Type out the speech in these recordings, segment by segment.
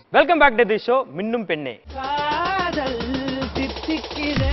Welcome back to the show மின்னும் பெண்ணே காதல் தித்திக்கிறேன்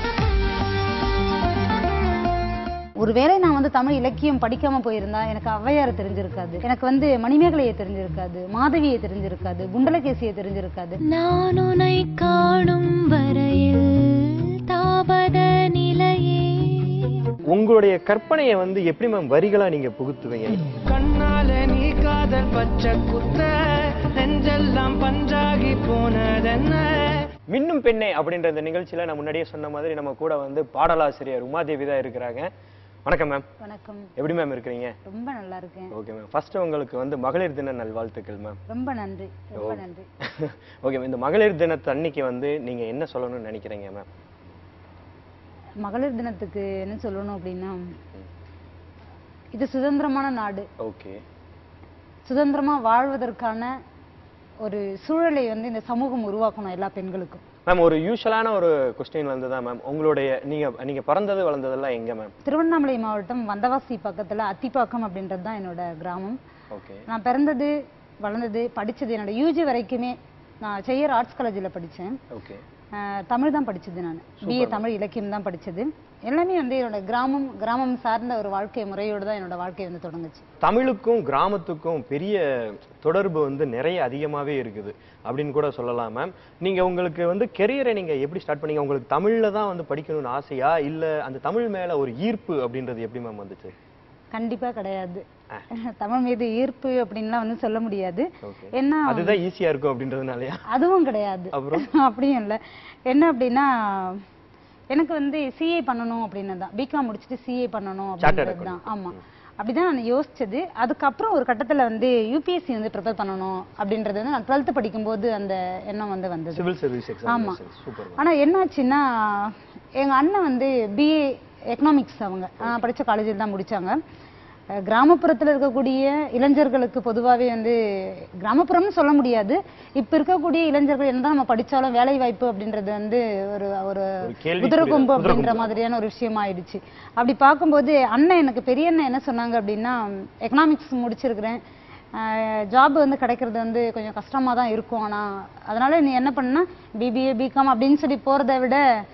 ஒருவேளை நான் வந்து தமிழ் இலக்கியம் படிக்காம போயிருந்தா எனக்கு ஔவையார் தெரிஞ்சிருக்காது எனக்கு வந்து மணிமேகலையை தெரிஞ்சிருக்காது மாதவியை தெரிஞ்சிருக்காது குண்டலகேசியை தெரிஞ்சிருக்காது நான் உனை காணும் வரையில் தாபத நிலையே உங்களுடைய கற்பனையை வந்து எப்படி மேம் வரிகளா நீங்க புகுத்துவீங்க கண்ணால நீ காதல் பச்சை குத்த நெஞ்செல்லாம் பஞ்சாகி போனதென்ன மின்னும் பெண்ணே அப்படின்ற இந்த நிகழ்ச்சியில நான் முன்னாடியே சொன்ன மாதிரி நம்ம கூட வந்து பாடலாசிரியர் உமாதேவி தான் இருக்கிறாங்க வணக்கம் மேம் வணக்கம் எப்படி மேம் இருக்கிறீங்க ரொம்ப நல்லா இருக்கேன் ஓகே மேம் ஃபர்ஸ்ட் உங்களுக்கு வந்து மகளிர் தின நல்வாழ்த்துக்கள் மேம் ரொம்ப நன்றி ரொம்ப நன்றி ஓகே இந்த மகளிர் தினத்து அன்னைக்கு வந்து நீங்க என்ன சொல்லணும்னு நினைக்கிறீங்க மேம் மகளிர் தினத்துக்கு என்ன சொல்லணும் அப்படின்னா இது சுதந்திரமான நாடு ஓகே சுதந்திரமா வாழ்வதற்கான ஒரு சூழலை வந்து இந்த சமூகம் உருவாக்கணும் எல்லா பெண்களுக்கும் மேம் ஒரு யூஷுவலான ஒரு கொஸ்டின் வந்து தான் மேம் உங்களுடைய நீங்க நீங்க பிறந்தது வளர்ந்ததெல்லாம் எங்க மேம் திருவண்ணாமலை மாவட்டம் வந்தவாசி பக்கத்துல அத்திப்பாக்கம் அப்படின்றது தான் என்னோட கிராமம் ஓகே நான் பிறந்தது வளர்ந்தது படிச்சது என்னோட யூஜி வரைக்குமே நான் செய்யர் ஆர்ட்ஸ் காலேஜில் படித்தேன் ஓகே தமிழ் தான் படிச்சது நான் பிஏ தமிழ் இலக்கியம் தான் படிச்சது எல்லாமே வந்து என்னோட கிராமம் கிராமம் சார்ந்த ஒரு வாழ்க்கை முறையோடு தான் என்னோட வாழ்க்கை வந்து தொடங்குச்சு தமிழுக்கும் கிராமத்துக்கும் பெரிய தொடர்பு வந்து நிறைய அதிகமாவே இருக்குது அப்படின்னு கூட சொல்லலாம் மேம் நீங்க உங்களுக்கு வந்து கெரியரை நீங்க எப்படி ஸ்டார்ட் பண்ணீங்க உங்களுக்கு தமிழ்ல தான் வந்து படிக்கணும்னு ஆசையா இல்ல அந்த தமிழ் மேல ஒரு ஈர்ப்பு அப்படின்றது எப்படி மேம் வந்துச்சு கண்டிப்பா கிடையாது தமிழ் மீது ஈர்ப்பு அப்படின்லாம் வந்து சொல்ல முடியாது ஓகே என்ன அதுதான் ஈஸியா இருக்கும் அப்படின்றதுனாலயா அதுவும் கிடையாது அப்புறம் அப்படியும் இல்லை என்ன அப்படின்னா எனக்கு வந்து சிஏ பண்ணணும் அப்படின்னு தான் பிகாம் முடிச்சுட்டு சிஏ பண்ணணும் அப்படின்றது தான் ஆமா அப்படிதான் நான் யோசிச்சது அதுக்கப்புறம் ஒரு கட்டத்துல வந்து யூபிஎஸ்சி வந்து ப்ரிப்பேர் பண்ணணும் அப்படின்றது வந்து நான் டுவெல்த் படிக்கும்போது அந்த எண்ணம் வந்து வந்தது சிவில் சர்வீஸ் ஆமா. எக்ஸாமினேஷன் சூப்பர் ஆனா என்னாச்சுன்னா எங்க அண்ணன் வந்து பிஏ எக்கனாமிக்ஸ் அவங்க நான் படிச்ச காலேஜில் தான் முடிச்சாங்க அஹ் கிராமப்புறத்துல இருக்கக்கூடிய இளைஞர்களுக்கு பொதுவாகவே வந்து கிராமப்புறம்னு சொல்ல முடியாது இப்ப இருக்கக்கூடிய இளைஞர்கள் என்னதான் நம்ம படிச்சாலும் வேலை வாய்ப்பு அப்படின்றது வந்து ஒரு ஒரு ஒரு கேள்விக்குரிய- குதிரைக்கொம்பு அப்படின்ற குதிரைக்கொம்பு. மாதிரியான ஒரு விஷயம் ஆயிடுச்சு அப்படி பார்க்கும்போது அண்ணன் எனக்கு பெரிய அண்ணன் என்ன சொன்னாங்க அப்படின்னா எக்கனாமிக்ஸ் முடிச்சிருக்கிறேன் ஜாப் வந்து கிடைக்கிறது வந்து கொஞ்சம் கஷ்டமா தான் இருக்கும் ஆனா அதனால நீ என்ன பண்ணா பிபிஏ பிகாம் அப்படின்னு சொல்லி போறதை விட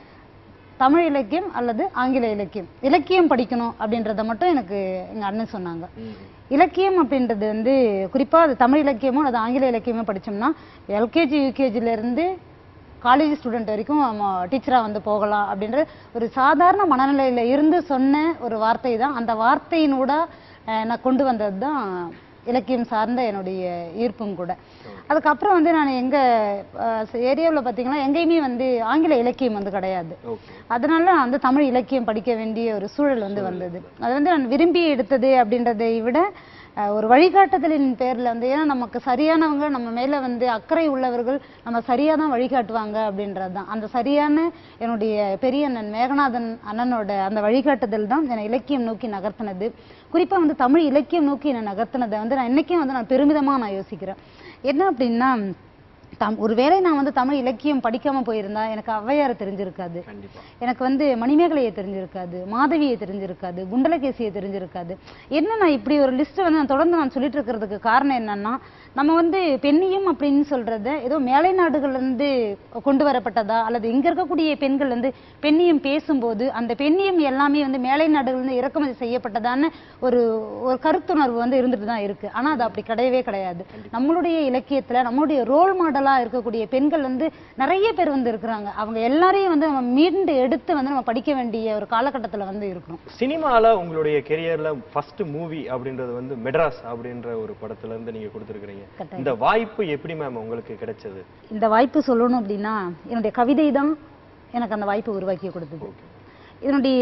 தமிழ் இலக்கியம் அல்லது ஆங்கில இலக்கியம் இலக்கியம் படிக்கணும் அப்படின்றத மட்டும் எனக்கு எங்க அண்ணன் சொன்னாங்க இலக்கியம் அப்படின்றது வந்து குறிப்பா அது தமிழ் இலக்கியமோ அல்லது ஆங்கில இலக்கியமோ படிச்சோம்னா எல்கேஜி யூகேஜில இருந்து காலேஜ் ஸ்டூடெண்ட் வரைக்கும் நம்ம டீச்சரா வந்து போகலாம் அப்படின்ற ஒரு சாதாரண மனநிலையில இருந்து சொன்ன ஒரு வார்த்தை தான் அந்த வார்த்தையினூட அஹ், நான் கொண்டு வந்தது தான் இலக்கியம் சார்ந்த என்னுடைய ஈர்ப்பும் கூட அதுக்கப்புறம் வந்து நான் எங்க ஏரியாவில் பார்த்தீங்கன்னா எங்கேயுமே வந்து ஆங்கில இலக்கியம் வந்து கிடையாது ஓகே அதனால நான் வந்து தமிழ் இலக்கியம் படிக்க வேண்டிய ஒரு சூழல் வந்து வந்தது அது வந்து நான் விரும்பி எடுத்தது அப்படின்றதை விட அஹ், ஒரு வழிகாட்டுதலின் பேர்ல வந்து ஏன்னா நமக்கு சரியானவங்க நம்ம மேல வந்து அக்கறை உள்ளவர்கள் நம்ம சரியா தான் வழிகாட்டுவாங்க அப்படின்றது தான் அந்த சரியான என்னுடைய பெரிய அண்ணன் மேகநாதன் அண்ணனோட அந்த வழிகாட்டுதல் தான் என்னை இலக்கியம் நோக்கி நகர்த்தினது குறிப்பா வந்து தமிழ் இலக்கியம் நோக்கி என்னை நகர்த்தினதை வந்து நான் இன்னைக்கும் வந்து நான் பெருமிதமா நான் யோசிக்கிறேன் என்ன அப்படின்னா தம் ஒருவேளை நான் வந்து தமிழ் இலக்கியம் படிக்காம போயிருந்தா எனக்கு ஔவையார் தெரிஞ்சிருக்காது கண்டிப்பா எனக்கு வந்து மணிமேகலையை தெரிஞ்சிருக்காது மாதவியை தெரிஞ்சிருக்காது குண்டலகேசியை தெரிஞ்சிருக்காது என்ன நான் இப்படி ஒரு லிஸ்ட் வந்து நான் தொடர்ந்து நான் சொல்லிட்டு இருக்கிறதுக்கு காரணம் என்னன்னா நம்ம வந்து பெண்ணியம் அப்படின்னு சொல்றத ஏதோ மேலை நாடுகள்ல இருந்து கொண்டு வரப்பட்டதா அல்லது இங்க இருக்கக்கூடிய பெண்கள் வந்து பெண்ணியம் பேசும்போது அந்த பெண்ணியம் எல்லாமே வந்து மேலை நாடுகள்ல இருந்து இறக்குமதி செய்யப்பட்டதான ஒரு ஒரு கருத்துணர்வு வந்து இருந்துட்டு தான் இருக்கு ஆனா அது அப்படி கிடையவே கிடையாது நம்மளுடைய இலக்கியத்துல நம்மளுடைய ரோல் மாடலா இருக்கக்கூடிய பெண்கள் வந்து நிறைய பேர் வந்து இருக்கிறாங்க அவங்க எல்லாரையும் வந்து நம்ம மீண்டு எடுத்து வந்து நம்ம படிக்க வேண்டிய ஒரு காலகட்டத்துல வந்து இருக்கிறோம் சினிமால உங்களுடைய கெரியர்ல ஃபர்ஸ்ட் மூவி அப்படின்றது வந்து மெட்ராஸ் அப்படின்ற ஒரு படத்துல இருந்து நீங்க கொடுத்துருக்கீங்க கட்டாயம். இந்த வாய்ப்பு எப்படி மேம் உங்களுக்கு கிடைச்சது இந்த வாய்ப்பு சொல்லணும் அப்படின்னா என்னுடைய கவிதை தான் எனக்கு அந்த வாய்ப்பு உருவாக்கி கொடுத்தது இதனுடைய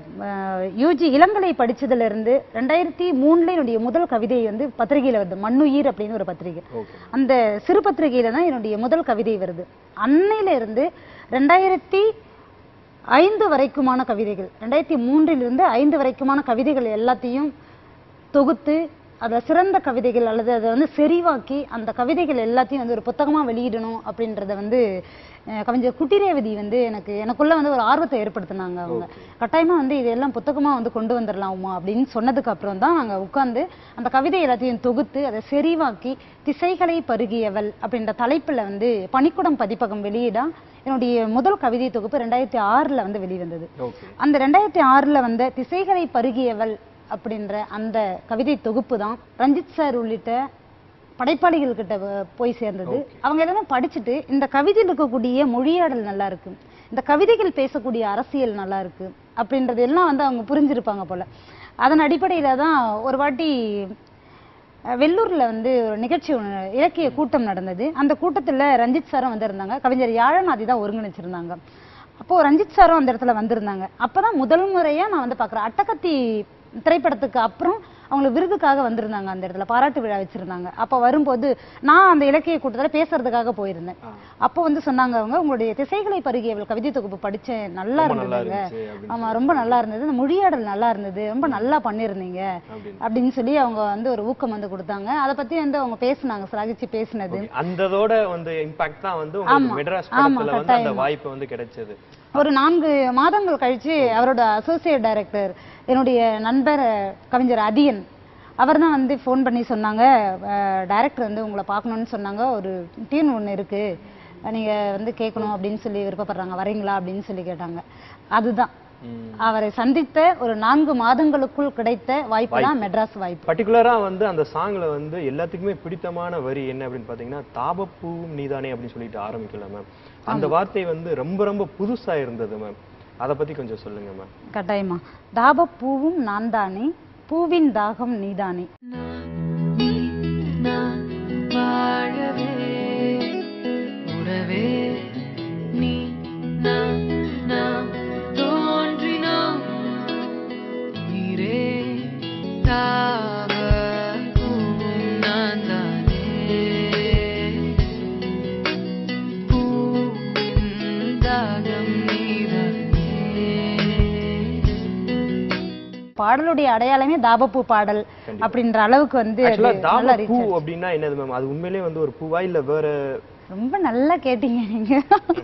யூஜி இளங்கலை படிச்சதுல இருந்து ரெண்டாயிரத்தி மூணுல என்னுடைய முதல் கவிதை வந்து பத்திரிகையில வருது மண்ணுயிர் அப்படின்னு ஒரு பத்திரிகை ஓகே அந்த சிறு பத்திரிகையில தான் என்னுடைய முதல் கவிதை வருது அன்னையில இருந்து ரெண்டாயிரத்தி ஐந்து வரைக்குமான கவிதைகள் ரெண்டாயிரத்தி மூன்றிலிருந்து ஐந்து வரைக்குமான கவிதைகள் எல்லாத்தையும் தொகுத்து அதுல சிறந்த கவிதைகள் அல்லது அதை வந்து செறிவாக்கி அந்த கவிதைகள் எல்லாத்தையும் வந்து ஒரு புத்தகமா வெளியிடணும் அப்படின்றத வந்து அஹ், கவிஞர் குட்டிரேவதி வந்து எனக்கு எனக்குள்ள வந்து ஒரு ஆர்வத்தை ஏற்படுத்தினாங்க அவங்க கட்டாயமா வந்து இதெல்லாம் புத்தகமா வந்து கொண்டு வந்துடலாமா அப்படின்னு சொன்னதுக்கு அப்புறம் தான் நாங்க உட்கார்ந்து அந்த கவிதை எல்லாத்தையும் தொகுத்து அதை செறிவாக்கி திசைகளை பருகியவள் அப்படின்ற தலைப்புல வந்து பனிக்குடம் பதிப்பகம் வெளியிடா என்னுடைய முதல் கவிதை தொகுப்பு ரெண்டாயிரத்தி ஆறுல வந்து வெளிவந்தது ஓகே அந்த ரெண்டாயிரத்தி ஆறுல வந்த திசைகளை பருகியவள் அப்படின்ற அந்த கவிதை தொகுப்பு தான் ரஞ்சித் சார் உள்ளிட்ட படைப்பாளிகள் கிட்ட வ- போய் சேர்ந்தது அவங்க எல்லாமே படிச்சுட்டு இந்த கவிதையில் இருக்கக்கூடிய மொழியாடல் நல்லா இருக்கு இந்த கவிதைகள் பேசக்கூடிய அரசியல் நல்லா இருக்கு அப்படின்றது எல்லாம் வந்து அவங்க புரிஞ்சிருப்பாங்க போல அதன் அடிப்படையில தான் ஒரு வாட்டி அஹ், வெள்ளூர்ல வந்து ஒரு நிகழ்ச்சி ஒண்ணு இலக்கிய கூட்டம் நடந்தது அந்த கூட்டத்துல ரஞ்சித் சாரும் வந்திருந்தாங்க கவிஞர் யாழநாதி தான் ஒருங்கிணைச்சிருந்தாங்க அப்போ ரஞ்சித் சாரும் அந்த இடத்துல வந்திருந்தாங்க அப்பதான் முதல் முறையா நான் வந்து பாக்குறேன் அட்டகத்தி திரைப்படத்துக்கு அப்புறம் அவங்க விருதுக்காக வந்திருந்தாங்க அந்த இடத்துல பாராட்டு விழா வச்சிருந்தாங்க அப்ப வரும்போது நான் அந்த இலக்கிய கூட்டத்துல பேசுறதுக்காக போயிருந்தேன் அப்போ வந்து சொன்னாங்க அவங்க உங்களுடைய திசைகளை பருகியவள் கவிதை தொகுப்பு படிச்சேன் நல்லா ரொம்ப நல்லா இருந்ததுங்க இருந்துச்சு அப்படின்னு ஆமா ரொம்ப நல்லா இருந்தது இந்த மொழியாடல் நல்லா இருந்தது ரொம்ப நல்லா பண்ணிருந்தீங்க அப்படின்னு அப்படின்னு சொல்லி அவங்க வந்து ஒரு ஊக்கம் வந்து கொடுத்தாங்க அதை பத்தி வந்து அவங்க பேசுனாங்க சிலாகிச்சு பேசினது Okay. அந்ததோட வந்து இம்பாக்ட் தான் வந்து உங்களுக்கு ஆமா. மெட்ராஸ் ஆமா, படத்துல வந்து அந்த கட்டாயமா. வாய்ப்பு வந்து கிடைச்சது ஒரு நான்கு மாதங்கள் கழிச்சு அவரோட அசோசியேட் டைரக்டர் என்னுடைய நண்பர் அஹ், கவிஞர் அதியன் அவர் தான் வந்து ஃபோன் பண்ணி சொன்னாங்க டைரக்டர் வந்து உங்களை பார்க்கணும்னு சொன்னாங்க ஒரு டியூன் ஒன்று இருக்கு நீங்க வந்து கேட்கணும் அப்படின்னு சொல்லி விருப்பப்படுறாங்க வரீங்களா அப்படின்னு சொல்லி கேட்டாங்க அதுதான் ம். அவரை சந்தித்த ஒரு நான்கு மாதங்களுக்குள் கிடைத்த வாய்ப்பு தான் மெட்ராஸ் வாய்ப்பு பர்டிகுலரா வந்து அந்த சாங்ல வந்து எல்லாத்துக்குமே பிடித்தமான வரி என்ன அப்படின்னு பாத்தீங்கன்னா தாபப்பூவும் நீதானே அப்படின்னு சொல்லிட்டு ஆரம்பிக்கல மேம் அந்த வார்த்தை வந்து ரொம்ப ரொம்ப புதுசா இருந்தது மேம் அத பத்தி கொஞ்சம் சொல்லுங்க மேம் கட்டாயமா தாபப் பூவும் நான் தானே பூவின் தாகம் நீதானே நீ நான் வாழவே உறவே நீ நான் நாம் தோன்றினோம் உயிரே தாவ பூவும் நான் தானே பூவின் தாகம் நீதானே பாடலுடைய அடையாளமே தாபப்பூ பாடல் அப்படின்ற அளவுக்கு வந்து அது ஆக்சுவலா நல்லா தாப பூ ரீச் அப்படின்னா என்னது மேம் அது உண்மையிலேயே வந்து ஒரு பூவா இல்ல வேற ரொம்ப நல்லா கேட்டீங்க நீங்க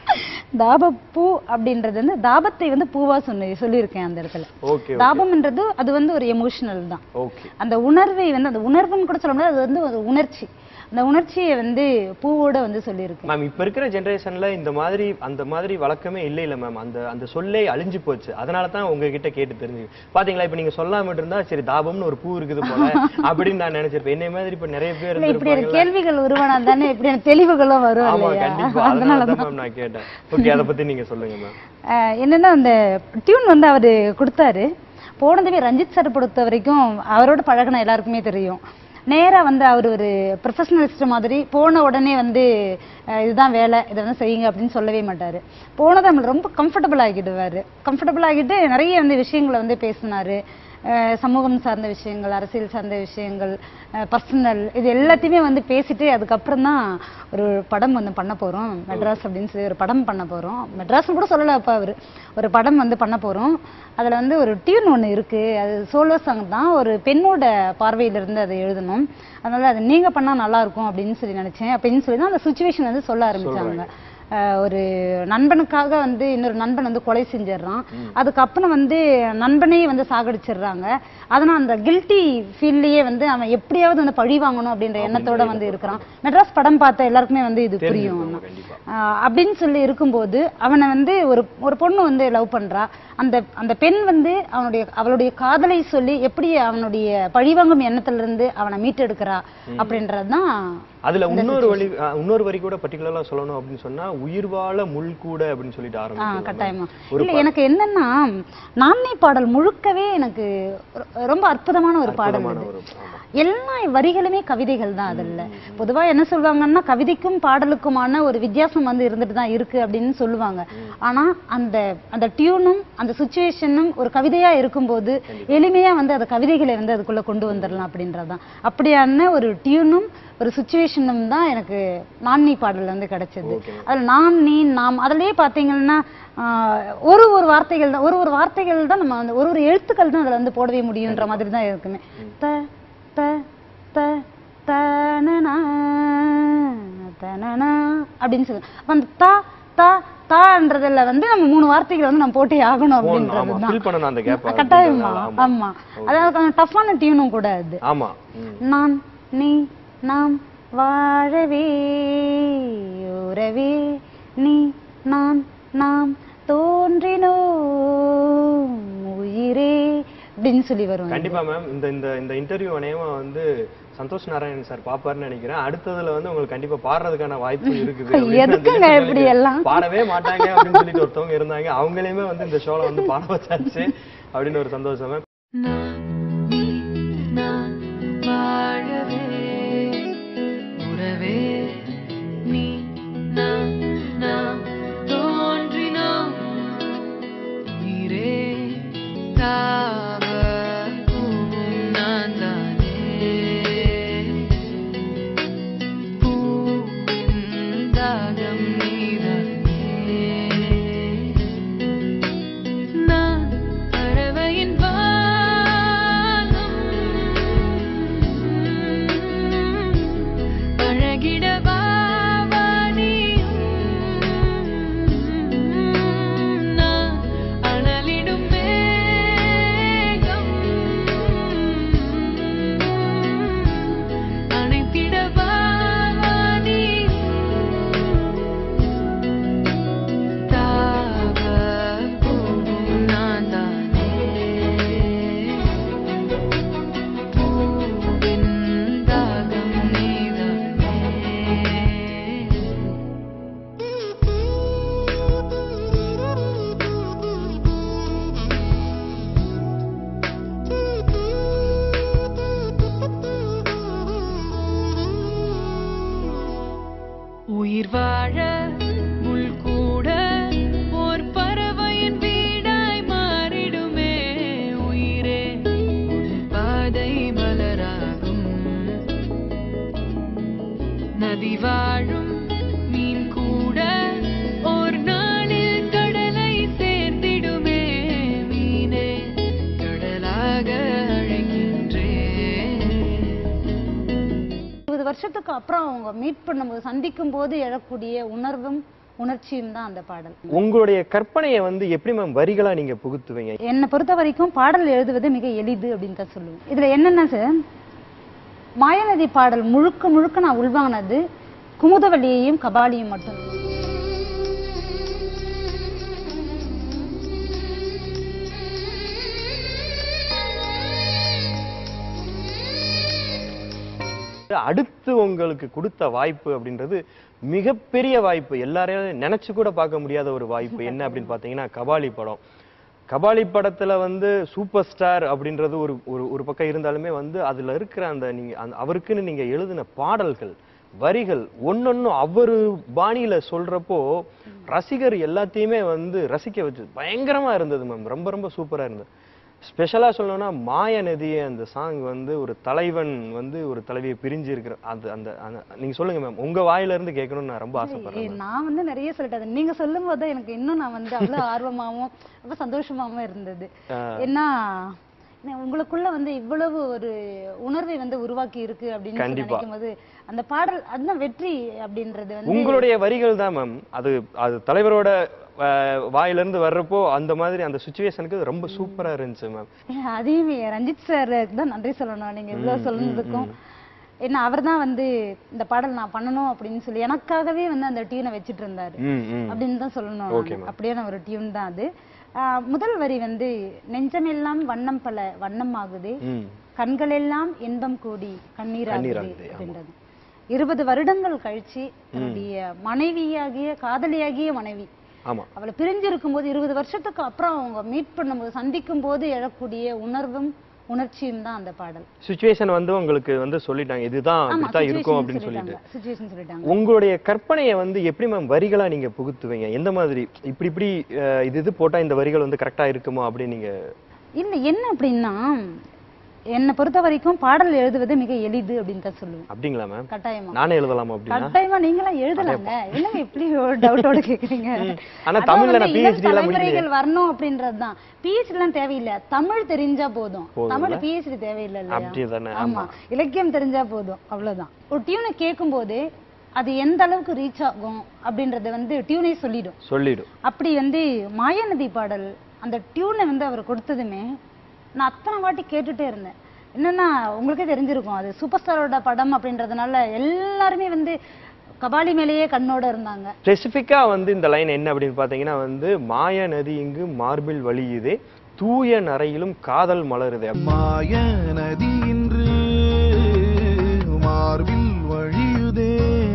தாபப்பூ அப்படின்றது வந்து தாபத்தை வந்து பூவா சொன்ன சொல்லியிருக்கேன் அந்த இடத்துல ஓகே தாபம்ன்றது அது வந்து ஒரு எமோஷனல் தான் ஓகே அந்த உணர்வை வந்து அந்த உணர்வுன்னு கூட சொல்ல முடியாது அது வந்து ஒரு உணர்ச்சி அந்த உணர்ச்சியை வந்து பூவோட வந்து சொல்லியிருக்கேன் மேம் இப்ப இருக்கிற ஜெனரேஷன்ல இந்த மாதிரி அந்த மாதிரி வழக்கமே இல்லை இல்ல மேம் அந்த அந்த சொல்லே அழிஞ்சு போச்சு அதனால தான் உங்ககிட்ட கேட்டு தெரிஞ்சு பாத்தீங்களா இப்ப நீங்க சொல்லாம இருந்தா சரி தாபம்னு ஒரு பூ இருக்குது போல அப்படின்னு நான் நினைச்சிருப்பேன் என்னை மாதிரி இப்ப நிறைய பேர் இல்ல இப்படி எனக்கு இருந்திருப்பாங்கல்ல. கேள்விகள் உருவானா தானே இப்படியான தெளிவுகளும் வரும் ஆமா இல்லையா கண்டிப்பா அதனால தான் மேம் நான் கேட்டேன் ஓகே அத பத்தி நீங்க சொல்லுங்க மேம் ஆஹ் என்னன்னா அந்த டியூன் வந்து அவரு கொடுத்தாரு போனதுமே ரஞ்சித் சார் பொறுத்த வரைக்கும் அவரோட பழகின எல்லாருக்குமே தெரியும் நேரா வந்து அவர் ஒரு ப்ரொஃபஷனலிஸ்ட் மாதிரி போன உடனே வந்து அஹ் இதுதான் வேலை இதை வந்து செய்யுங்க அப்படின்னு சொல்லவே மாட்டாரு போனதை நம்மளுக்கு ரொம்ப கம்ஃபர்டபுள் ஆகிடுவாரு கம்ஃபர்டபுள் ஆகிட்டு நிறைய வந்து விஷயங்களை வந்து பேசினாரு அஹ் சமூகம் சார்ந்த விஷயங்கள் அரசியல் சார்ந்த விஷயங்கள் பர்சனல் இது எல்லாத்தையுமே வந்து பேசிட்டு அதுக்கப்புறம் தான் ஒரு படம் வந்து பண்ண போறோம் மெட்ராஸ் அப்படின்னு சொல்லி ஒரு படம் பண்ண போறோம் மெட்ராஸ்னு கூட சொல்லல அப்ப அவரு ஒரு படம் வந்து பண்ண போறோம் அதுல வந்து ஒரு டியூன் ஒண்ணு இருக்கு அது சோலோ சாங் தான் ஒரு பெண்ணோட பார்வையில இருந்து அதை எழுதணும் அதனால அது நீங்க பண்ணா நல்லா இருக்கும் அப்படின்னு சொல்லி நினைச்சேன் அப்படின்னு சொல்லி தான் அந்த சுச்சுவேஷன் வந்து சொல்ல ஆரம்பிச்சாங்க அஹ் ஒரு நண்பனுக்காக வந்து இன்னொரு நண்பன் வந்து கொலை செஞ்சிடுறான் அதுக்கப்புறம் வந்து நண்பனையே வந்து சாகடிச்சிடுறாங்க அதனால அந்த கில்ட்டி ஃபீல்லையே வந்து அவன் எப்படியாவது வந்து பழி வாங்கணும் அப்படின்ற எண்ணத்தோட வந்து இருக்கிறான் மெட்ராஸ் படம் பார்த்த எல்லாருக்குமே வந்து இது புரியும் தெரிஞ்சிருக்கும் கண்டிப்பா ஆஹ் அப்படின்னு சொல்லி இருக்கும்போது அவனை வந்து ஒரு ஒரு பொண்ணு வந்து லவ் பண்றா அந்த அந்த பெண் வந்து அவனுடைய அவளுடைய காதலை சொல்லி எப்படி அவனுடைய பழிவாங்கும் எண்ணத்துல இருந்து அவனை மீட்டெடுக்கிறா அப்படின்றதுதான் அதுல இன்னொரு வழி அஹ், இன்னொரு வரி கூட பர்டிகுலரா சொல்லணும் அப்படின்னு சொன்னா உயிர் வாழ முள் கூட அப்படின்னு சொல்லிட்டு ஆ ஆரம்பிக்கும் கட்டாயமா ஒரு இல்ல எனக்கு என்னன்னா நான்மை பாடல் முழுக்கவே எனக்கு ரொ- ரொம்ப அற்புதமான ஒரு பாடல் அற்புதமான அது ஒரு ஆமா. எல்லா வரிகளுமே கவிதைகள் தான் அதுல பொதுவா என்ன சொல்லுவாங்கன்னா கவிதைக்கும் பாடலுக்குமான ஒரு வித்தியாசம் வந்து இருந்துட்டு தான் இருக்கு அப்படின்னு சொல்லுவாங்க ஆனா அந்த அந்த டியூனும் அந்த சுச்சுவேஷனும் ஒரு கவிதையா இருக்கும்போது எளிமையா வந்து அந்த கவிதைகளை வந்து அதுக்குள்ள கொண்டு வந்துடலாம் அப்படின்றதுதான் அப்படியான ஒரு டியூனும் ஒரு சுச்சுவேஷனும் தான் எனக்கு நான் நீ பாடல் வந்து கிடைச்சது Okay. அதுல நான் நீ நாம் அதுலயே பாத்தீங்கன்னா ஆஹ், ஒரு ஒரு வார்த்தைகள் தான் ஒரு ஒரு வார்த்தைகள் தான் நம்ம வந்து ஒரு ஒரு எழுத்துக்கள் தான் அதுல வந்து போடவே முடியுன்ற மாதிரி தான் இருக்குமே த த த தனனா தனனா அப்படின்னு சொல்லு அப்ப அந்த தா தா தான்றதுல வந்து நம்ம மூணு வார்த்தைகள் வந்து நம்ம போட்டே ஆகணும் போடணும், ஆமா. அப்படின்றது fill பண்ணணும் அந்த gap தான் அ கட்டாயமா அப்படின்றதுனால, ஆமா. ஆமா அதாவது கொஞ்சம் டஃப்பான டியூனும் கூட அது ஆமா ம். நான் நீ நாம் வாழவே உறவே நீ நான் நாம் தோன்றினோம் உயிரே அப்படின்னு சொல்லி வரும் கண்டிப்பா மேம் இந்த இந்த இந்த இன்டர்வியூ அநேகமா வந்து சந்தோஷ் நாராயணன் சார் பாப்பாருன்னு நினைக்கிறேன் அடுத்ததுல வந்து உங்களுக்கு கண்டிப்பா பாடுறதுக்கான வாய்ப்பு இருக்குது அப்படின்னு அந்த எதுக்குங்க விஷயத்துல இப்படி நீங்க எல்லாம்? பாடவே மாட்டாங்க அப்படின்னு சொல்லிட்டு ஒருத்தவங்க இருந்தாங்க அவங்களையுமே வந்து இந்த ஷோல வந்து பாட வச்சாச்சு அப்படின்னு ஒரு சந்தோஷம் மேம் நான் நீ நான் வாழவே உறவே நீ நான் நாம் தோன்றினோம் உயிரே தாவ பூவும் நான் தானே பூவின் தாகம் நீதானே நான் பறவையின் வானம் அழகிடவா நான் அனலிடும் மேகம் அணைத்திடவா தாவ பூவும் நான் தானே பூவின் தாகம் நீதானே உயிர் வாழ முள் கூட ஓர் பறவையின் வீடாய் மாறிடுமே உயிரே உன் பாதை மலராகும் நதி வாழும் மீன் கூட ஓர் நாளில் கடலை சேர்ந்திடுமே மீனே கடலாக அழைக்கின்றேன் இருபது வருஷத்துக்கு அப்புறம் அவங்க மீட் பண்ணும்போது சந்திக்கும் போது எழக்கூடிய உணர்வும் உணர்ச்சியும் தான் அந்த பாடல் உங்களுடைய கற்பனையை வந்து எப்படி மேம் வரிகளா நீங்க புகுத்துவீங்க என்னை பொறுத்த வரைக்கும் பாடல் எழுதுவது மிக எளிது அப்படின்னு தான் சொல்லுவேன் இதுல என்னன்னா சார் மாயநதி பாடல் முழுக்க முழுக்க நான் உள்வாங்கினது குமுதவல்லியையும் கபாலியும் மட்டும் அடுத்து உங்களுக்கு கொடுத்த வாய்ப்பு அப்படின்றது மிகப்பெரிய வாய்ப்பு எல்லாரையும் நினைச்சு கூட பார்க்க முடியாத ஒரு வாய்ப்பு என்ன அப்படின்னு பாத்தீங்கன்னா கபாலி படம் கபாலி படத்துல வந்து சூப்பர் ஸ்டார் அப்படின்றது ஒரு ஒரு ஒரு பக்கம் இருந்தாலுமே வந்து அதுல இருக்கிற அந்த நீங்க அந்த அவருக்குன்னு நீங்க எழுதின பாடல்கள் வரிகள் ஒன்னொன்னும் அவரு பாணியில சொல்றப்போ ரசிகர் எல்லாத்தையுமே வந்து ரசிக்க வச்சு பயங்கரமா இருந்தது மேம் ரொம்ப ரொம்ப சூப்பரா இருந்தது ஸ்பெஷலா சொல்லணும்னா மாய நதி அந்த சாங் வந்து ஒரு தலைவன் வந்து ஒரு தலைவியை பிரிஞ்சு இருக்கிற அது அந்த அந்த- நீங்க சொல்லுங்க மேம் உங்க வாயில இருந்து கேட்கணும்னு நான் ரொம்ப ஆசைப்படுறேன் ஏய், நான் வந்து நிறைய சொல்லிட்டேன் நீங்க சொல்லும் போது தான் எனக்கு இன்னும் நான் வந்து அவ்வளவு ஆர்வமாவும் ரொம்ப சந்தோஷமாவும் இருந்தது ஏன்னா ஏன்னா உங்களுக்குள்ள வந்து இவ்வளவு ஒரு உணர்வை வந்து உருவாக்கி இருக்கு அப்படின்னு சொல்லி கண்டிப்பா. நினைக்கும் போது அந்த பாடல் அதுதான் வெற்றி அப்படின்றது வந்து உங்களுடைய வரிகள் தான் மேம் அது அது தலைவரோட அஹ், வாயிலிருந்து வர்றப்போ அந்த மாதிரி அந்த சுச்சுவேஷனுக்கு ரொம்ப சூப்பரா இருந்துச்சு மேம் ஏன் அதையும் ரஞ்சித் சாருக்கு தான் நன்றி சொல்லணும் நீங்க இவ்வளவு சொன்னதுக்கும் ஏன்னா அவர் தான் வந்து இந்த பாடல் நான் பண்ணணும் அப்படின்னு சொல்லி எனக்காகவே வந்து அந்த டியூனை வச்சிட்டு இருந்தாரு ம் ம் அப்படின்னு தான் சொல்லணும் Okay, நானு. ma'am. அப்படியான ஒரு டியூன் தான் அது ஆஹ் முதல் வரி வந்து நெஞ்சமெல்லாம் வண்ணம் பல வண்ணம் ஆகுது ம் கண்களெல்லாம் இன்பம் கூடி கண்ணீர் கண்ணீர் ஆகுது ஆகுது, ஆமா. அப்படின்றது இருபது வருடங்கள் கழிச்சு தன்னுடைய மனைவியாகிய காதலியாகிய மனைவி ஆமா அவளை பிரிஞ்சிருக்கும் போது இருபது வருஷத்துக்கு அப்புறம் அவங்க மீட் பண்ணும்போது சந்திக்கும் போது எழக்கூடிய உணர்வும் உணர்ச்சியும் தான் அந்த பாடல் சுச்சுவேஷன் வந்து உங்களுக்கு வந்து சொல்லிட்டாங்க இதுதான் ஆமா இப்படித்தான் இருக்கும் அப்படின்னு சொல்லிட்டு சுச்சுவேஷன் சொல்லிட்டாங்க உங்களுடைய கற்பனையை வந்து எப்படி மேம் வரிகளா நீங்க புகுத்துவீங்க எந்த மாதிரி இப்படி இப்படி அஹ், இது இது போட்டா இந்த வரிகள் வந்து கரெக்டா இருக்குமா அப்படின்னு நீங்க இல்ல என்ன அப்படின்னா என்னை பொறுத்த வரைக்கும் பாடல் எழுதுவது மிக எளிது அப்படின்னு தான் சொல்லுவேன் அப்படிங்களா மேம் கட்டாயமா நானே எழுதலாமா அப்படின்னா கட்டாயமா நீங்களாம் எழுதலாங்க என்னங்க இப்படி ஒரு டவுட்டோட கேக்குறீங்க ஆனா அதான் தமிழ்ல வந்து நான் இளம் PhD எல்லாம் தலைமுறைகள் வரணும் அப்படின்றதுதான் பிஹெச்டி எல்லாம் தேவையில்லை தமிழ் தெரிஞ்சா போதும் போதும்ல? தமிழ் பிஹெச்டி தேவையில்லை இல்லையா அப்படிதானே, ஆமா இலக்கியம் தெரிஞ்சா போதும் அவ்வளவுதான் ஒரு டியூனை கேட்கும் போதே அது எந்த அளவுக்கு ரீச் ஆகும் அப்படின்றத வந்து டியூனே சொல்லிடும் சொல்லிடும் அப்படி வந்து மாயாநதி பாடல் அந்த டியூனை வந்து அவர் கொடுத்ததுமே நான் அத்தனை வாட்டி கேட்டுட்டே இருந்தேன் என்னன்னா உங்களுக்கே தெரிஞ்சிருக்கும் அது சூப்பர் ஸ்டாரோட படம் அப்படின்றதுனால எல்லாருமே வந்து கபாலி மேலேயே கண்ணோட இருந்தாங்க ஸ்பெசிஃபிக்கா வந்து இந்த லைன் என்ன அப்படின்னு பாத்தீங்கன்னா வந்து மாய நதி இங்கு மார்பில் வழியுதே தூய நரையிலும் காதல் மலருதே மாய நதி இன்று மார்பில் வழியுதே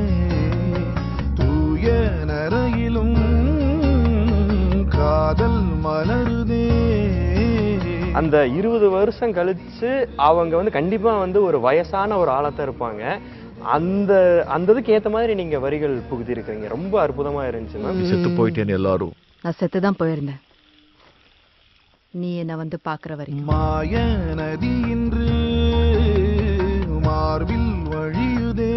தூய நரையிலும் காதல் மலருதே அந்த இருபது வருஷம் கழிச்சு அவங்க வந்து கண்டிப்பா வந்து ஒரு வயசான ஒரு ஆளத்தான் இருப்பாங்க அந்த அந்த இதுக்கு ஏத்த மாதிரி நீங்க வரிகள் புகுத்தி இருக்கிறீங்க ரொம்ப அற்புதமா இருந்துச்சு மேம் செத்து போயிட்டேன் எல்லாரும் நான் செத்து தான் போயிருந்தேன் நீ என்ன வந்து பாக்குற வரைக்கும் மாய நதி இன்று மார்பில் வழியுதே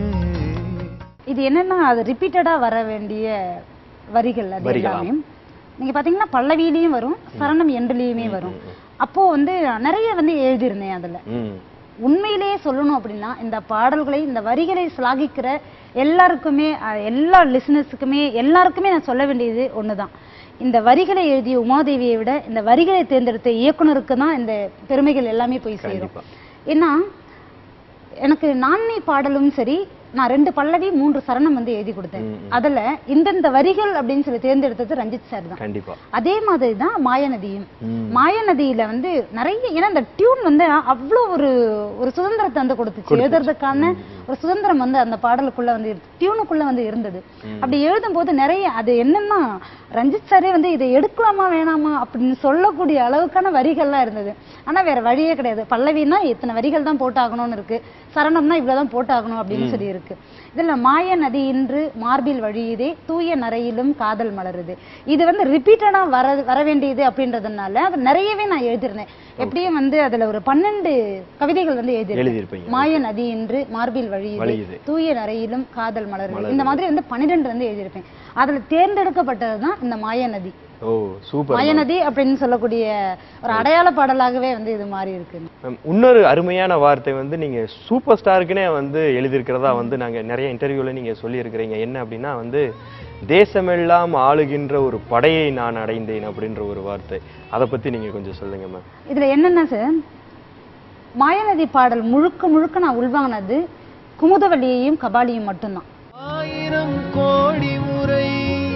இது என்னன்னா அது ரிப்பீட்டடா வர வேண்டிய வரிகள் அது வரிகளா? எல்லாமே நீங்க பாத்தீங்கன்னா பல்லவியிலயும் வரும் சரணம் எண்டுலயுமே வரும் அப்போ வந்து நிறைய வந்து எழுதியிருந்தேன் அதுல ம் உண்மையிலேயே சொல்லணும் அப்படின்னா இந்த பாடல்களை இந்த வரிகளை சிலாகிக்கிற எல்லாருக்குமே அஹ், எல்லா லிசனர்ஸுக்குமே எல்லாருக்குமே நான் சொல்ல வேண்டியது ஒண்ணுதான் இந்த வரிகளை எழுதிய உமாதேவியை விட இந்த வரிகளை தேர்ந்தெடுத்த இயக்குனருக்கு தான் இந்த பெருமைகள் எல்லாமே போய் சேரும் கண்டிப்பா. ஏன்னா எனக்கு நான்மை பாடலும் சரி நான் ரெண்டு பல்லவி மூன்று சரணம் வந்து எழுதி கொடுத்தேன் ம், ம். அதுல இந்தந்த வரிகள் அப்படின்னு சொல்லி தேர்ந்தெடுத்தது ரஞ்சித் சார் தான் கண்டிப்பா அதே மாதிரி தான் மாயநதியும் ம். மாயநதியில வந்து நிறைய ஏன்னா இந்த டியூன் வந்து அவ்வளோ ஒரு ஒரு சுதந்திரத்தை வந்து கொடுத்துச்சு எழுதுறதுக்கான ஒரு சுதந்திரம் வந்து அந்த பாடலுக்குள்ள வந்து டியூனுக்குள்ள வந்து இருந்தது அப்படி எழுதும்போது நிறைய அது என்னன்னா ரஞ்சித் சாரே வந்து இதை எடுக்கலாமா வேணாமா அப்படின்னு சொல்லக்கூடிய அளவுக்கான வரிகள்லாம் இருந்தது ஆனா வேற வழியே கிடையாது பல்லவின்னா இத்தனை வரிகள் தான் போட்டாகணும்னு இருக்கு சரணம்னா இவ்வளவுதான் போட்டாகணும் அப்படின்னு சொல்லி இருக்கு இதுல மாய நதி இன்று மார்பில் வழியுதே தூய நரையிலும் காதல் மலருது இது வந்து ரிப்பீட்டடா வர வர வேண்டியது அப்படின்றதுனால அது நிறையவே நான் எழுதியிருந்தேன் எப்படியும் வந்து அதுல ஒரு பன்னெண்டு கவிதைகள் வந்து எழுதியிருக்கேன் எழுதியிருப்பீங்க மாய நதி இன்று மார்பில் வழியுது. வழியுது தூய நரையிலும் காதல் மலருது மலருது. இந்த மாதிரி வந்து பன்னிரெண்டு வந்து எழுதியிருப்பேன் அதுல தேர்ந்தெடுக்கப்பட்டதுதான் இந்த மாய நதி ஓ சூப்பர் மாய நதி அப்படின்னு சொல்லக்கூடிய ஒரு அடையாள பாடலாகவே வந்து இது மாறி இருக்கு மேம், இன்னொரு அருமையான வார்த்தை வந்து நீங்க சூப்பர் ஸ்டாருக்குனே வந்து எழுதியிருக்கிறதா வந்து நாங்க நிறைய இன்டர்வியூல நீங்க சொல்லியிருக்கிறீங்க என்ன அப்படின்னா வந்து தேசமெல்லாம் ஆளுகின்ற ஒரு படையை நான் அடைந்தேன் அப்படின்ற ஒரு வார்த்தை அதை பத்தி நீங்க கொஞ்சம் சொல்லுங்க மேம் இதுல என்னன்னா சார் மாயநதி பாடல் முழுக்க முழுக்க நான் உள்வாங்கினது குமுதவல்லியையும் கபாலியும் மட்டும்தான் ஆயிரம் கோடி முறை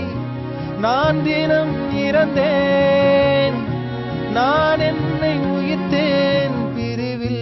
நான் தினம் இறந்தேன் நான் என்னை உயிர்த்தேன் பிரிவில்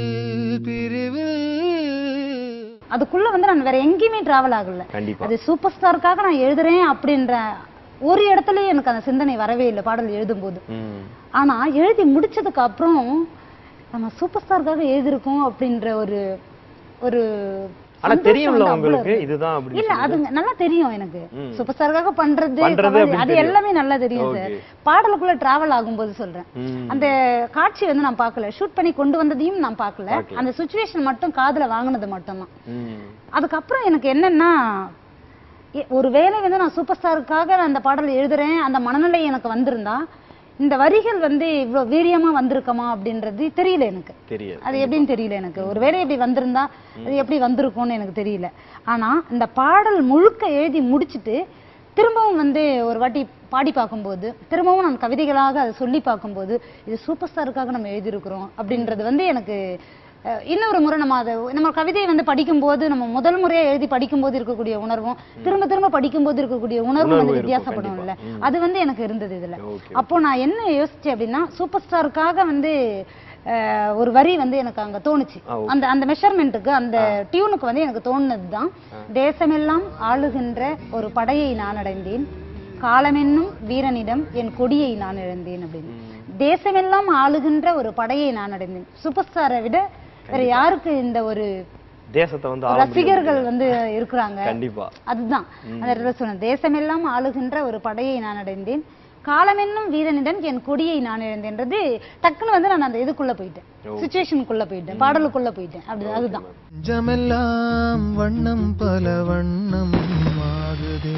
பிரிவில் அதுக்குள்ள வந்து நான் வேற எங்கேயுமே டிராவல் ஆகல கண்டிப்பா அது சூப்பர் ஸ்டாருக்காக நான் எழுதுறேன் அப்படின்ற ஒரு இடத்துலயே எனக்கு அந்த சிந்தனை வரவே இல்லை பாடல் எழுதும்போது ம் ஆனா எழுதி முடிச்சதுக்கு அப்புறம் நம்ம சூப்பர் ஸ்டாருக்காக எழுதியிருக்கோம் அப்படின்ற ஒரு ஒரு ஆனா சந்தோஷம் தெரியும்ல வந்து அவ்வளவு உங்களுக்கு இருக்கு. இதுதான் அப்படி இல்ல அது நல்லா தெரியும் எனக்கு ம். சூப்பர் ஸ்டாருக்காக பண்றது பண்றது கபாலி, அப்படின்னு அது தெரியும். எல்லாமே நல்லா தெரியும் சார் Okay. பாடலுக்குள்ள டிராவல் ஆகும்போது சொல்றேன் ம். அந்த காட்சி வந்து நான் பார்க்கல ஷூட் பண்ணி கொண்டு வந்ததையும் நான் பார்க்கல பார்க்கல. அந்த சுச்சுவேஷன் மட்டும் காதுல வாங்குனது மட்டும்தான் ம் அதுக்கப்புறம் எனக்கு என்னன்னா எ- ஒருவேளை வந்து நான் சூப்பர் ஸ்டாருக்காக நான் அந்த பாடல் எழுதுறேன் அந்த மனநிலை எனக்கு வந்திருந்தா இந்த வரிகள் வந்து இவ்வளவு வீரியமா வந்திருக்குமா அப்படின்றது தெரியல எனக்கு தெரியாது அது எப்படின்னு தெரியல எனக்கு ஒருவேளை இப்படி வந்திருந்தா அது எப்படி வந்திருக்கும்னு எனக்கு தெரியல ஆனா இந்த பாடல் முழுக்க எழுதி முடிச்சிட்டு திரும்பவும் வந்து ஒரு வாட்டி பாடி பார்க்கும்போது திரும்பவும் நான் கவிதைகளாக அதை சொல்லி பார்க்கும்போது இது சூப்பர் ஸ்டாருக்காக நம்ம எழுதியிருக்கிறோம் அப்படின்றது வந்து எனக்கு அஹ், இன்னொரு முறை நம்ம அதை நம்ம கவிதையை வந்து படிக்கும்போது நம்ம முதல் முறையா எழுதி படிக்கும்போது இருக்கக்கூடிய உணர்வும் திரும்ப திரும்ப படிக்கும்போது இருக்கக்கூடிய உணர்வும் உணர்வு வந்து இருக்கும், வித்தியாசப்படும்ல கண்டிப்பா. ம். அது வந்து எனக்கு இருந்தது இதுல ஓகே அப்போ நான் என்ன யோசிச்சேன் அப்படின்னா சூப்பர் ஸ்டாருக்காக வந்து அஹ், ஒரு வரி வந்து எனக்கு அங்க தோணுச்சு ஆ, okay. அந்த அந்த மெஷர்மெண்ட்டுக்கு அந்த டியூனுக்கு வந்து எனக்கு தோணுனதுதான் தேசமெல்லாம் ஆளுகின்ற ஒரு படையை நான் அடைந்தேன் காலமென்னும் வீரனிடம் என் கொடியை நான் இழந்தேன் அப்படின்னு தேசமெல்லாம் ஆளுகின்ற ஒரு படையை நான் அடைந்தேன் சூப்பர் ஸ்டாரை விட வேற யாருக்கு இந்த ஒரு தேசத்தை வந்து ஆள முடியாது. ரசிகர்கள் வந்து இருக்கிறாங்க கண்டிப்பா அதுதான் அந்த இடத்துல சொன்னேன் தேசமெல்லாம் ஆளுகின்ற ஒரு படையை நான் அடைந்தேன் காலமென்னும் வீரனிடம் என் கொடியை நான் இழந்தேன்றது டக்குன்னு வந்து நான் அந்த இதுக்குள்ள போயிட்டேன் சுச்சுவேஷனுக்குள்ள போயிட்டேன் பாடலுக்குள்ள போயிட்டேன் அப்படி அதுதான் நெஞ்சமெல்லாம் வண்ணம் பல வண்ணம் ஆகுதே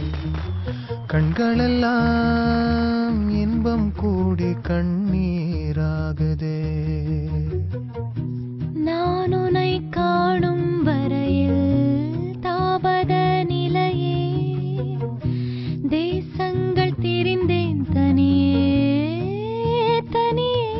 கண்களெல்லாம் இன்பம் கூடி கண்ணீராகுதே நான் உன்னை காணும் வரையில் தாபத நிலையே தேசங்கள் திரிந்தேன் தனியே தனியே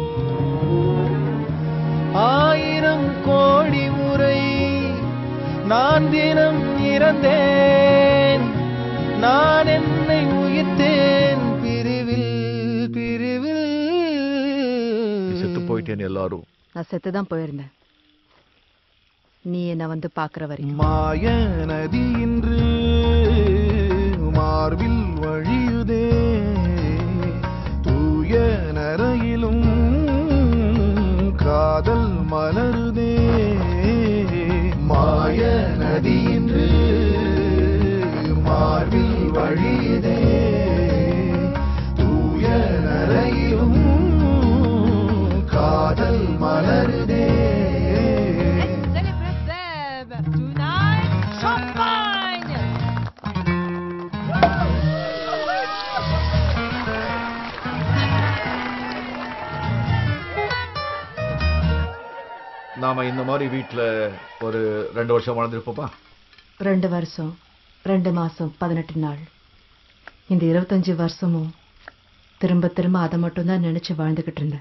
ஆயிரம் கோடி முறை நான் தினம் இறந்தேன் நான் என்னை உயிர்த்தேன் பிரிவில் பிரிவில் செத்து போயிட்டேன்னு எல்லாரும் நான் செத்து தான் போயிருந்தேன் நீ என்னை வந்து பார்க்குற வரைக்கும் மாய நதி இன்று மார்பில் வழியுதே தூய நரையிலும் காதல் மலருதே மாய நதி இன்று மார்பில் வழியுதே தூய நரையிலும் காதல் மலருதே நாம இந்த மாதிரி வீட்ல ஒரு ரெண்டு வருஷம் வாழ்ந்துருப்போமா ரெண்டு வருஷம் ரெண்டு மாசம் பதினெட்டு நாள் இந்த இருபத்தஞ்சு வருஷமும் திரும்ப திரும்ப அதை மட்டும்தான் நினைச்சு வாழ்ந்துகிட்டு இருந்தேன்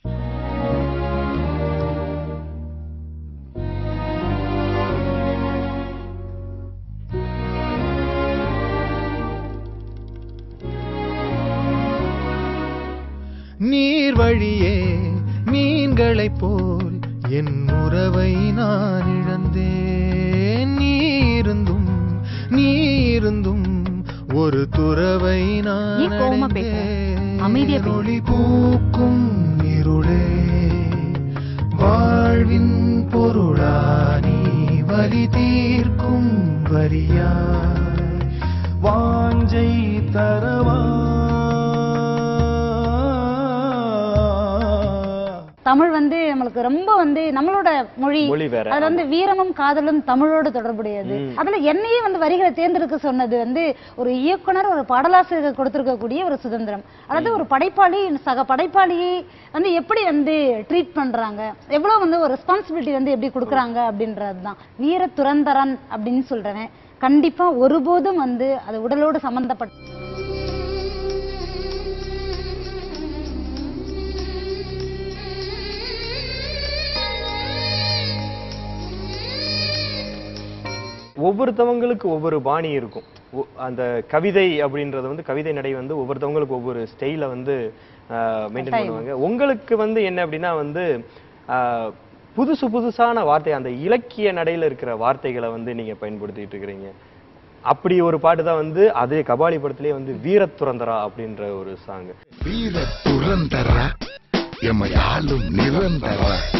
நீர் வழியே மீன்களைப் போல் என் உறவை நான் இழந்தேன் நீருந்தும் நீருந்தும் ஒரு துறவை நான் ஏன் கோவமா பேசுற? அடைந்தேன். அமைதியா பேசு. ஒளி பூக்கும் இருளே வாழ்வின் பொருளா நீ வலி தீர்க்கும் வரியாய் வாஞ்சை தரவா தமிழ் வந்து நம்மளுக்கு ரொம்ப வந்து நம்மளோட மொழி மொழி வேற, அதுல வந்து வீரமும் காதலும் தமிழோடு தொடர்புடையது அதுல என்னையே வந்து வரிகளை தேர்ந்தெடுக்க சொன்னது வந்து ஒரு இயக்குனர் ஒரு பாடலாசிரியர் கொடுத்திருக்கக்கூடிய ஒரு சுதந்திரம் அதாவது ஒரு படைப்பாளி சக படைப்பாளியை வந்து எப்படி வந்து ட்ரீட் பண்றாங்க எவ்வளவு வந்து ஒரு ரெஸ்பான்சிபிலிட்டி வந்து எப்படி கொடுக்குறாங்க அப்படின்றதுதான் வீர துரந்தரன் அப்படின்னு சொல்றவன் கண்டிப்பா ஒருபோதும் வந்து அது உடலோடு சம்பந்தப்பட்ட ஒவ்வொருத்தவங்களுக்கு ஒவ்வொரு பாணி இருக்கும் ஒ- அந்த கவிதை அப்படின்றது வந்து கவிதை நடை வந்து ஒவ்வொருத்தவங்களுக்கு ஒவ்வொரு ஸ்டைல வந்து மெயின்டைன் பண்ணுவாங்க உங்களுக்கு வந்து என்ன அப்படின்னா வந்து ஆஹ், புதுசு புதுசான வார்த்தை அந்த இலக்கிய நடையில இருக்கிற வார்த்தைகளை வந்து நீங்க பயன்படுத்திட்டு இருக்கிறீங்க அப்படி ஒரு பாட்டு தான் வந்து அதே கபாலி படத்திலேயே வந்து வீரத்துறந்தரா அப்படின்ற ஒரு சாங் வீர துரந்தர எமையாலும் நிரந்தர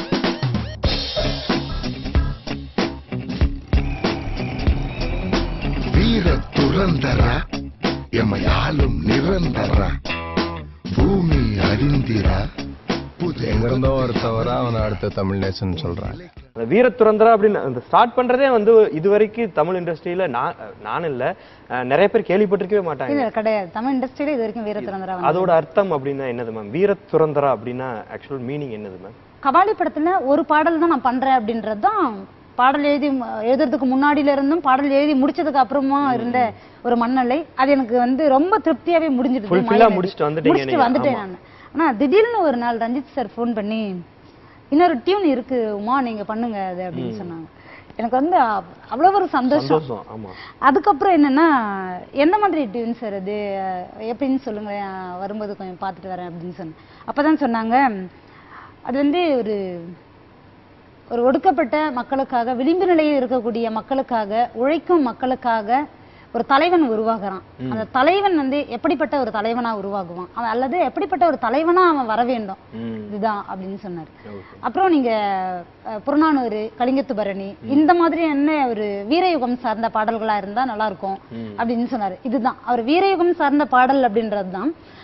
வீர துரந்தர எமையாலும் நிரந்தர பூமி அறிந்திர எங்கிருந்தோ ஒருத்தவர அவனை அடுத்த தமிழ் நேசன் சொல்றான் அந்த வீரத்துறந்தரா அப்படின்னு அந்த ஸ்டார்ட் பண்றதே வந்து இதுவரைக்கும் தமிழ் இண்டஸ்ட்ரியில நான் நான் இல்ல அஹ், நிறைய பேர் கேள்விப்பட்டிருக்கவே மாட்டாங்க இல்ல கிடையாது தமிழ் இண்டஸ்ட்ரியில இது வரைக்கும் வீரத்துறந்தரா வந்து அதோட அர்த்தம் அப்படின்னா என்னது மேம் வீரத்துறந்தரா அப்படின்னா ஆக்சுவல் மீனிங் என்னது மேம் கபாலி படத்துல ஒரு பாடல் தான் நான் பண்றேன் அப்படின்றது தான் பாடல் எழுதி ம- எழுதுறதுக்கு முன்னாடியில இருந்தும் பாடல் எழுதி முடிச்சதுக்கு அப்புறமா இருந்த ஒரு மண்ணலை அது எனக்கு வந்து ரொம்ப திருப்தியாவே முடிஞ்சிடுது Fulfill-ஆ மயிலாடுதுறை. முடிச்சிட்டு வந்துட்டீங்க முடிச்சிட்டு நீங்க. வந்துட்டேன் ஆமா. நான் ஆனா திடீர்னு ஒரு நாள் ரஞ்சித் சார் ஃபோன் பண்ணி இன்னொரு டியூன் இருக்கு உமா நீங்க பண்ணுங்க அது அப்படின்னு சொன்னாங்க எனக்கு வந்து அவ்- அவ்வளவு ஒரு சந்தோஷம் சந்தோஷம் ஆமா அதுக்கப்புறம் என்னன்னா எந்த மாதிரி டியூன் சார் அது அஹ், எப்படின்னு சொல்லுங்க அஹ், வரும்போது கொஞ்சம் பார்த்துட்டு வரேன் அப்படின்னு சொன்னேன் அப்பதான் சொன்னாங்க அது வந்து ஒரு ஒரு ஒடுக்கப்பட்ட மக்களுக்காக விளிம்பு நிலையில் இருக்கக்கூடிய மக்களுக்காக உழைக்கும் மக்களுக்காக ஒரு தலைவன் உருவாகுறான் அந்த தலைவன் வந்து எப்படிப்பட்ட ஒரு தலைவனா உருவாகுவான் அவன் அல்லது எப்படிப்பட்ட ஒரு தலைவனா அவன் வர வேண்டும் ம். இதுதான் அப்படின்னு சொன்னாரு Okay. அப்புறம் நீங்க அஹ், புறநானூறு கலிங்கத்து பரணி இந்த மாதிரி என்ன ஒரு வீரயுகம் சார்ந்த பாடல்களா இருந்தா நல்லா இருக்கும் அப்படின்னு சொன்னாரு இதுதான் அவர் வீரயுகம் சார்ந்த பாடல் அப்படின்றது தான்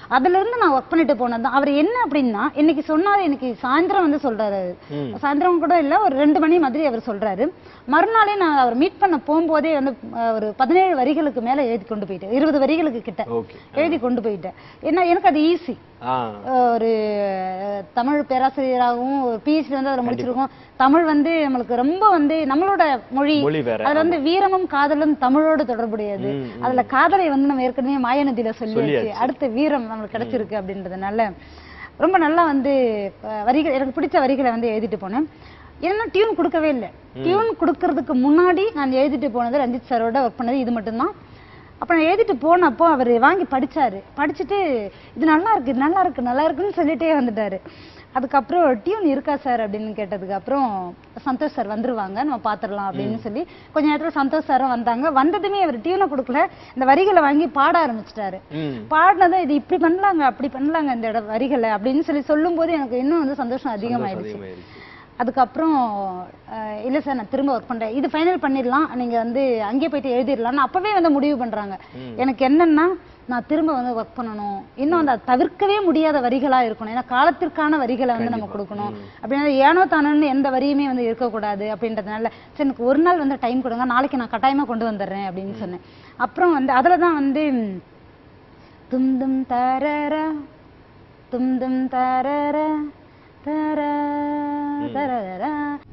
அதுல இருந்து நான் ஒர்க் பண்ணிட்டு போனது தான் அவர் என்ன அப்படின்னா இன்னைக்கு சொன்னாரு இன்னைக்கு சாயந்தரம் வந்து சொல்றாரு ம். சாயந்தரம் கூட இல்ல ஒரு ரெண்டு மணி மாதிரி அவர் சொல்றாரு மறுநாளே நான் அவர் மீட் பண்ண போகும்போதே வந்து அஹ், ஒரு பதினேழு வரிகளுக்கு மேல எழுதி கொண்டு போயிட்டேன் இருபது வரிகளுக்கு கிட்ட ஓகே எழுதி கொண்டு போயிட்டேன் ஏன்னா எனக்கு அது ஈஸி ஆ ஒரு அஹ், தமிழ் பேராசிரியராகவும் ஒரு பிஹெச்டி வந்து அதில் முடிச்சிருக்கோம் தமிழ் வந்து நம்மளுக்கு ரொம்ப வந்து நம்மளோட மொழி மொழி வேற அதுல வந்து வீரமும் காதலும் தமிழோடு தொடர்புடையது ம், ம். அதுல காதலை வந்து நம்ம ஏற்கனவே மாயநதியில சொல்லியாச்சு சொல்லியாச்சு. அடுத்த வீரம் நம்மளுக்கு கிடைச்சிருக்கு அப்படின்றதுனால ரொம்ப நல்லா வந்து அஹ், வரிகள் எனக்கு பிடிச்ச வரிகளை வந்து எழுதிட்டு போனேன் ஏன்னா டியூன் கொடுக்கவே இல்லை டியூன் கொடுக்கறதுக்கு முன்னாடி நான் எழுதிட்டு போனது ரஞ்சித் சாரோட ஒர்க் பண்ணது இது மட்டும்தான் அப்ப நான் எழுதிட்டு போனப்போ அவர் வாங்கி படிச்சாரு படிச்சுட்டு இது நல்லா இருக்கு இது நல்லா இருக்கு நல்லா இருக்குன்னு சொல்லிட்டே வந்துட்டாரு அதுக்கப்புறம் டியூன் இருக்கா சார் அப்படின்னு கேட்டதுக்கு அப்புறம் சந்தோஷ் சார் வந்துருவாங்க நம்ம பாத்துடலாம் அப்படின்னு சொல்லி கொஞ்ச நேரத்துல சந்தோஷ் சாரும் வந்தாங்க வந்ததுமே அவர் டியூனை கொடுக்கல இந்த வரிகளை வாங்கி பாட ஆரம்பிச்சிட்டாரு ம் பாடினதும் இது இப்படி பண்ணலாங்க அப்படி பண்ணலாங்க இந்த இட வரிகளை அப்படின்னு சொல்லி சொல்லும்போது எனக்கு இன்னும் வந்து சந்தோஷம் அதிகமாயிடுச்சு அதிகமாயிருச்சு. அதுக்கப்புறம் அஹ், இல்ல சார் நான் திரும்ப ஒர்க் பண்றேன் இது ஃபைனல் பண்ணிடலாம் நீங்க வந்து அங்கேயே போயிட்டு எழுதிடலாம்னு அப்பவே வந்து முடிவு பண்றாங்க எனக்கு என்னன்னா நான் திரும்ப வந்து ஒர்க் பண்ணணும் இன்னும் அந்த தவிர்க்கவே முடியாத வரிகளா இருக்கணும் ஏன்னா காலத்திற்கான வரிகளை வந்து நம்ம கொடுக்கணும் அப்படின்னா ஏனோ தானோன்னு எந்த வரியுமே வந்து இருக்கக்கூடாது அப்படின்றதுனால சரி எனக்கு ஒரு நாள் வந்து டைம் கொடுங்க நாளைக்கு நான் கட்டாயமா கொண்டு வந்துடுறேன் அப்படின்னு சொன்னேன் அப்புறம் வந்து அதுல தான் வந்து தும் தும் தரரா தும் தும் தரரா தரா தரரா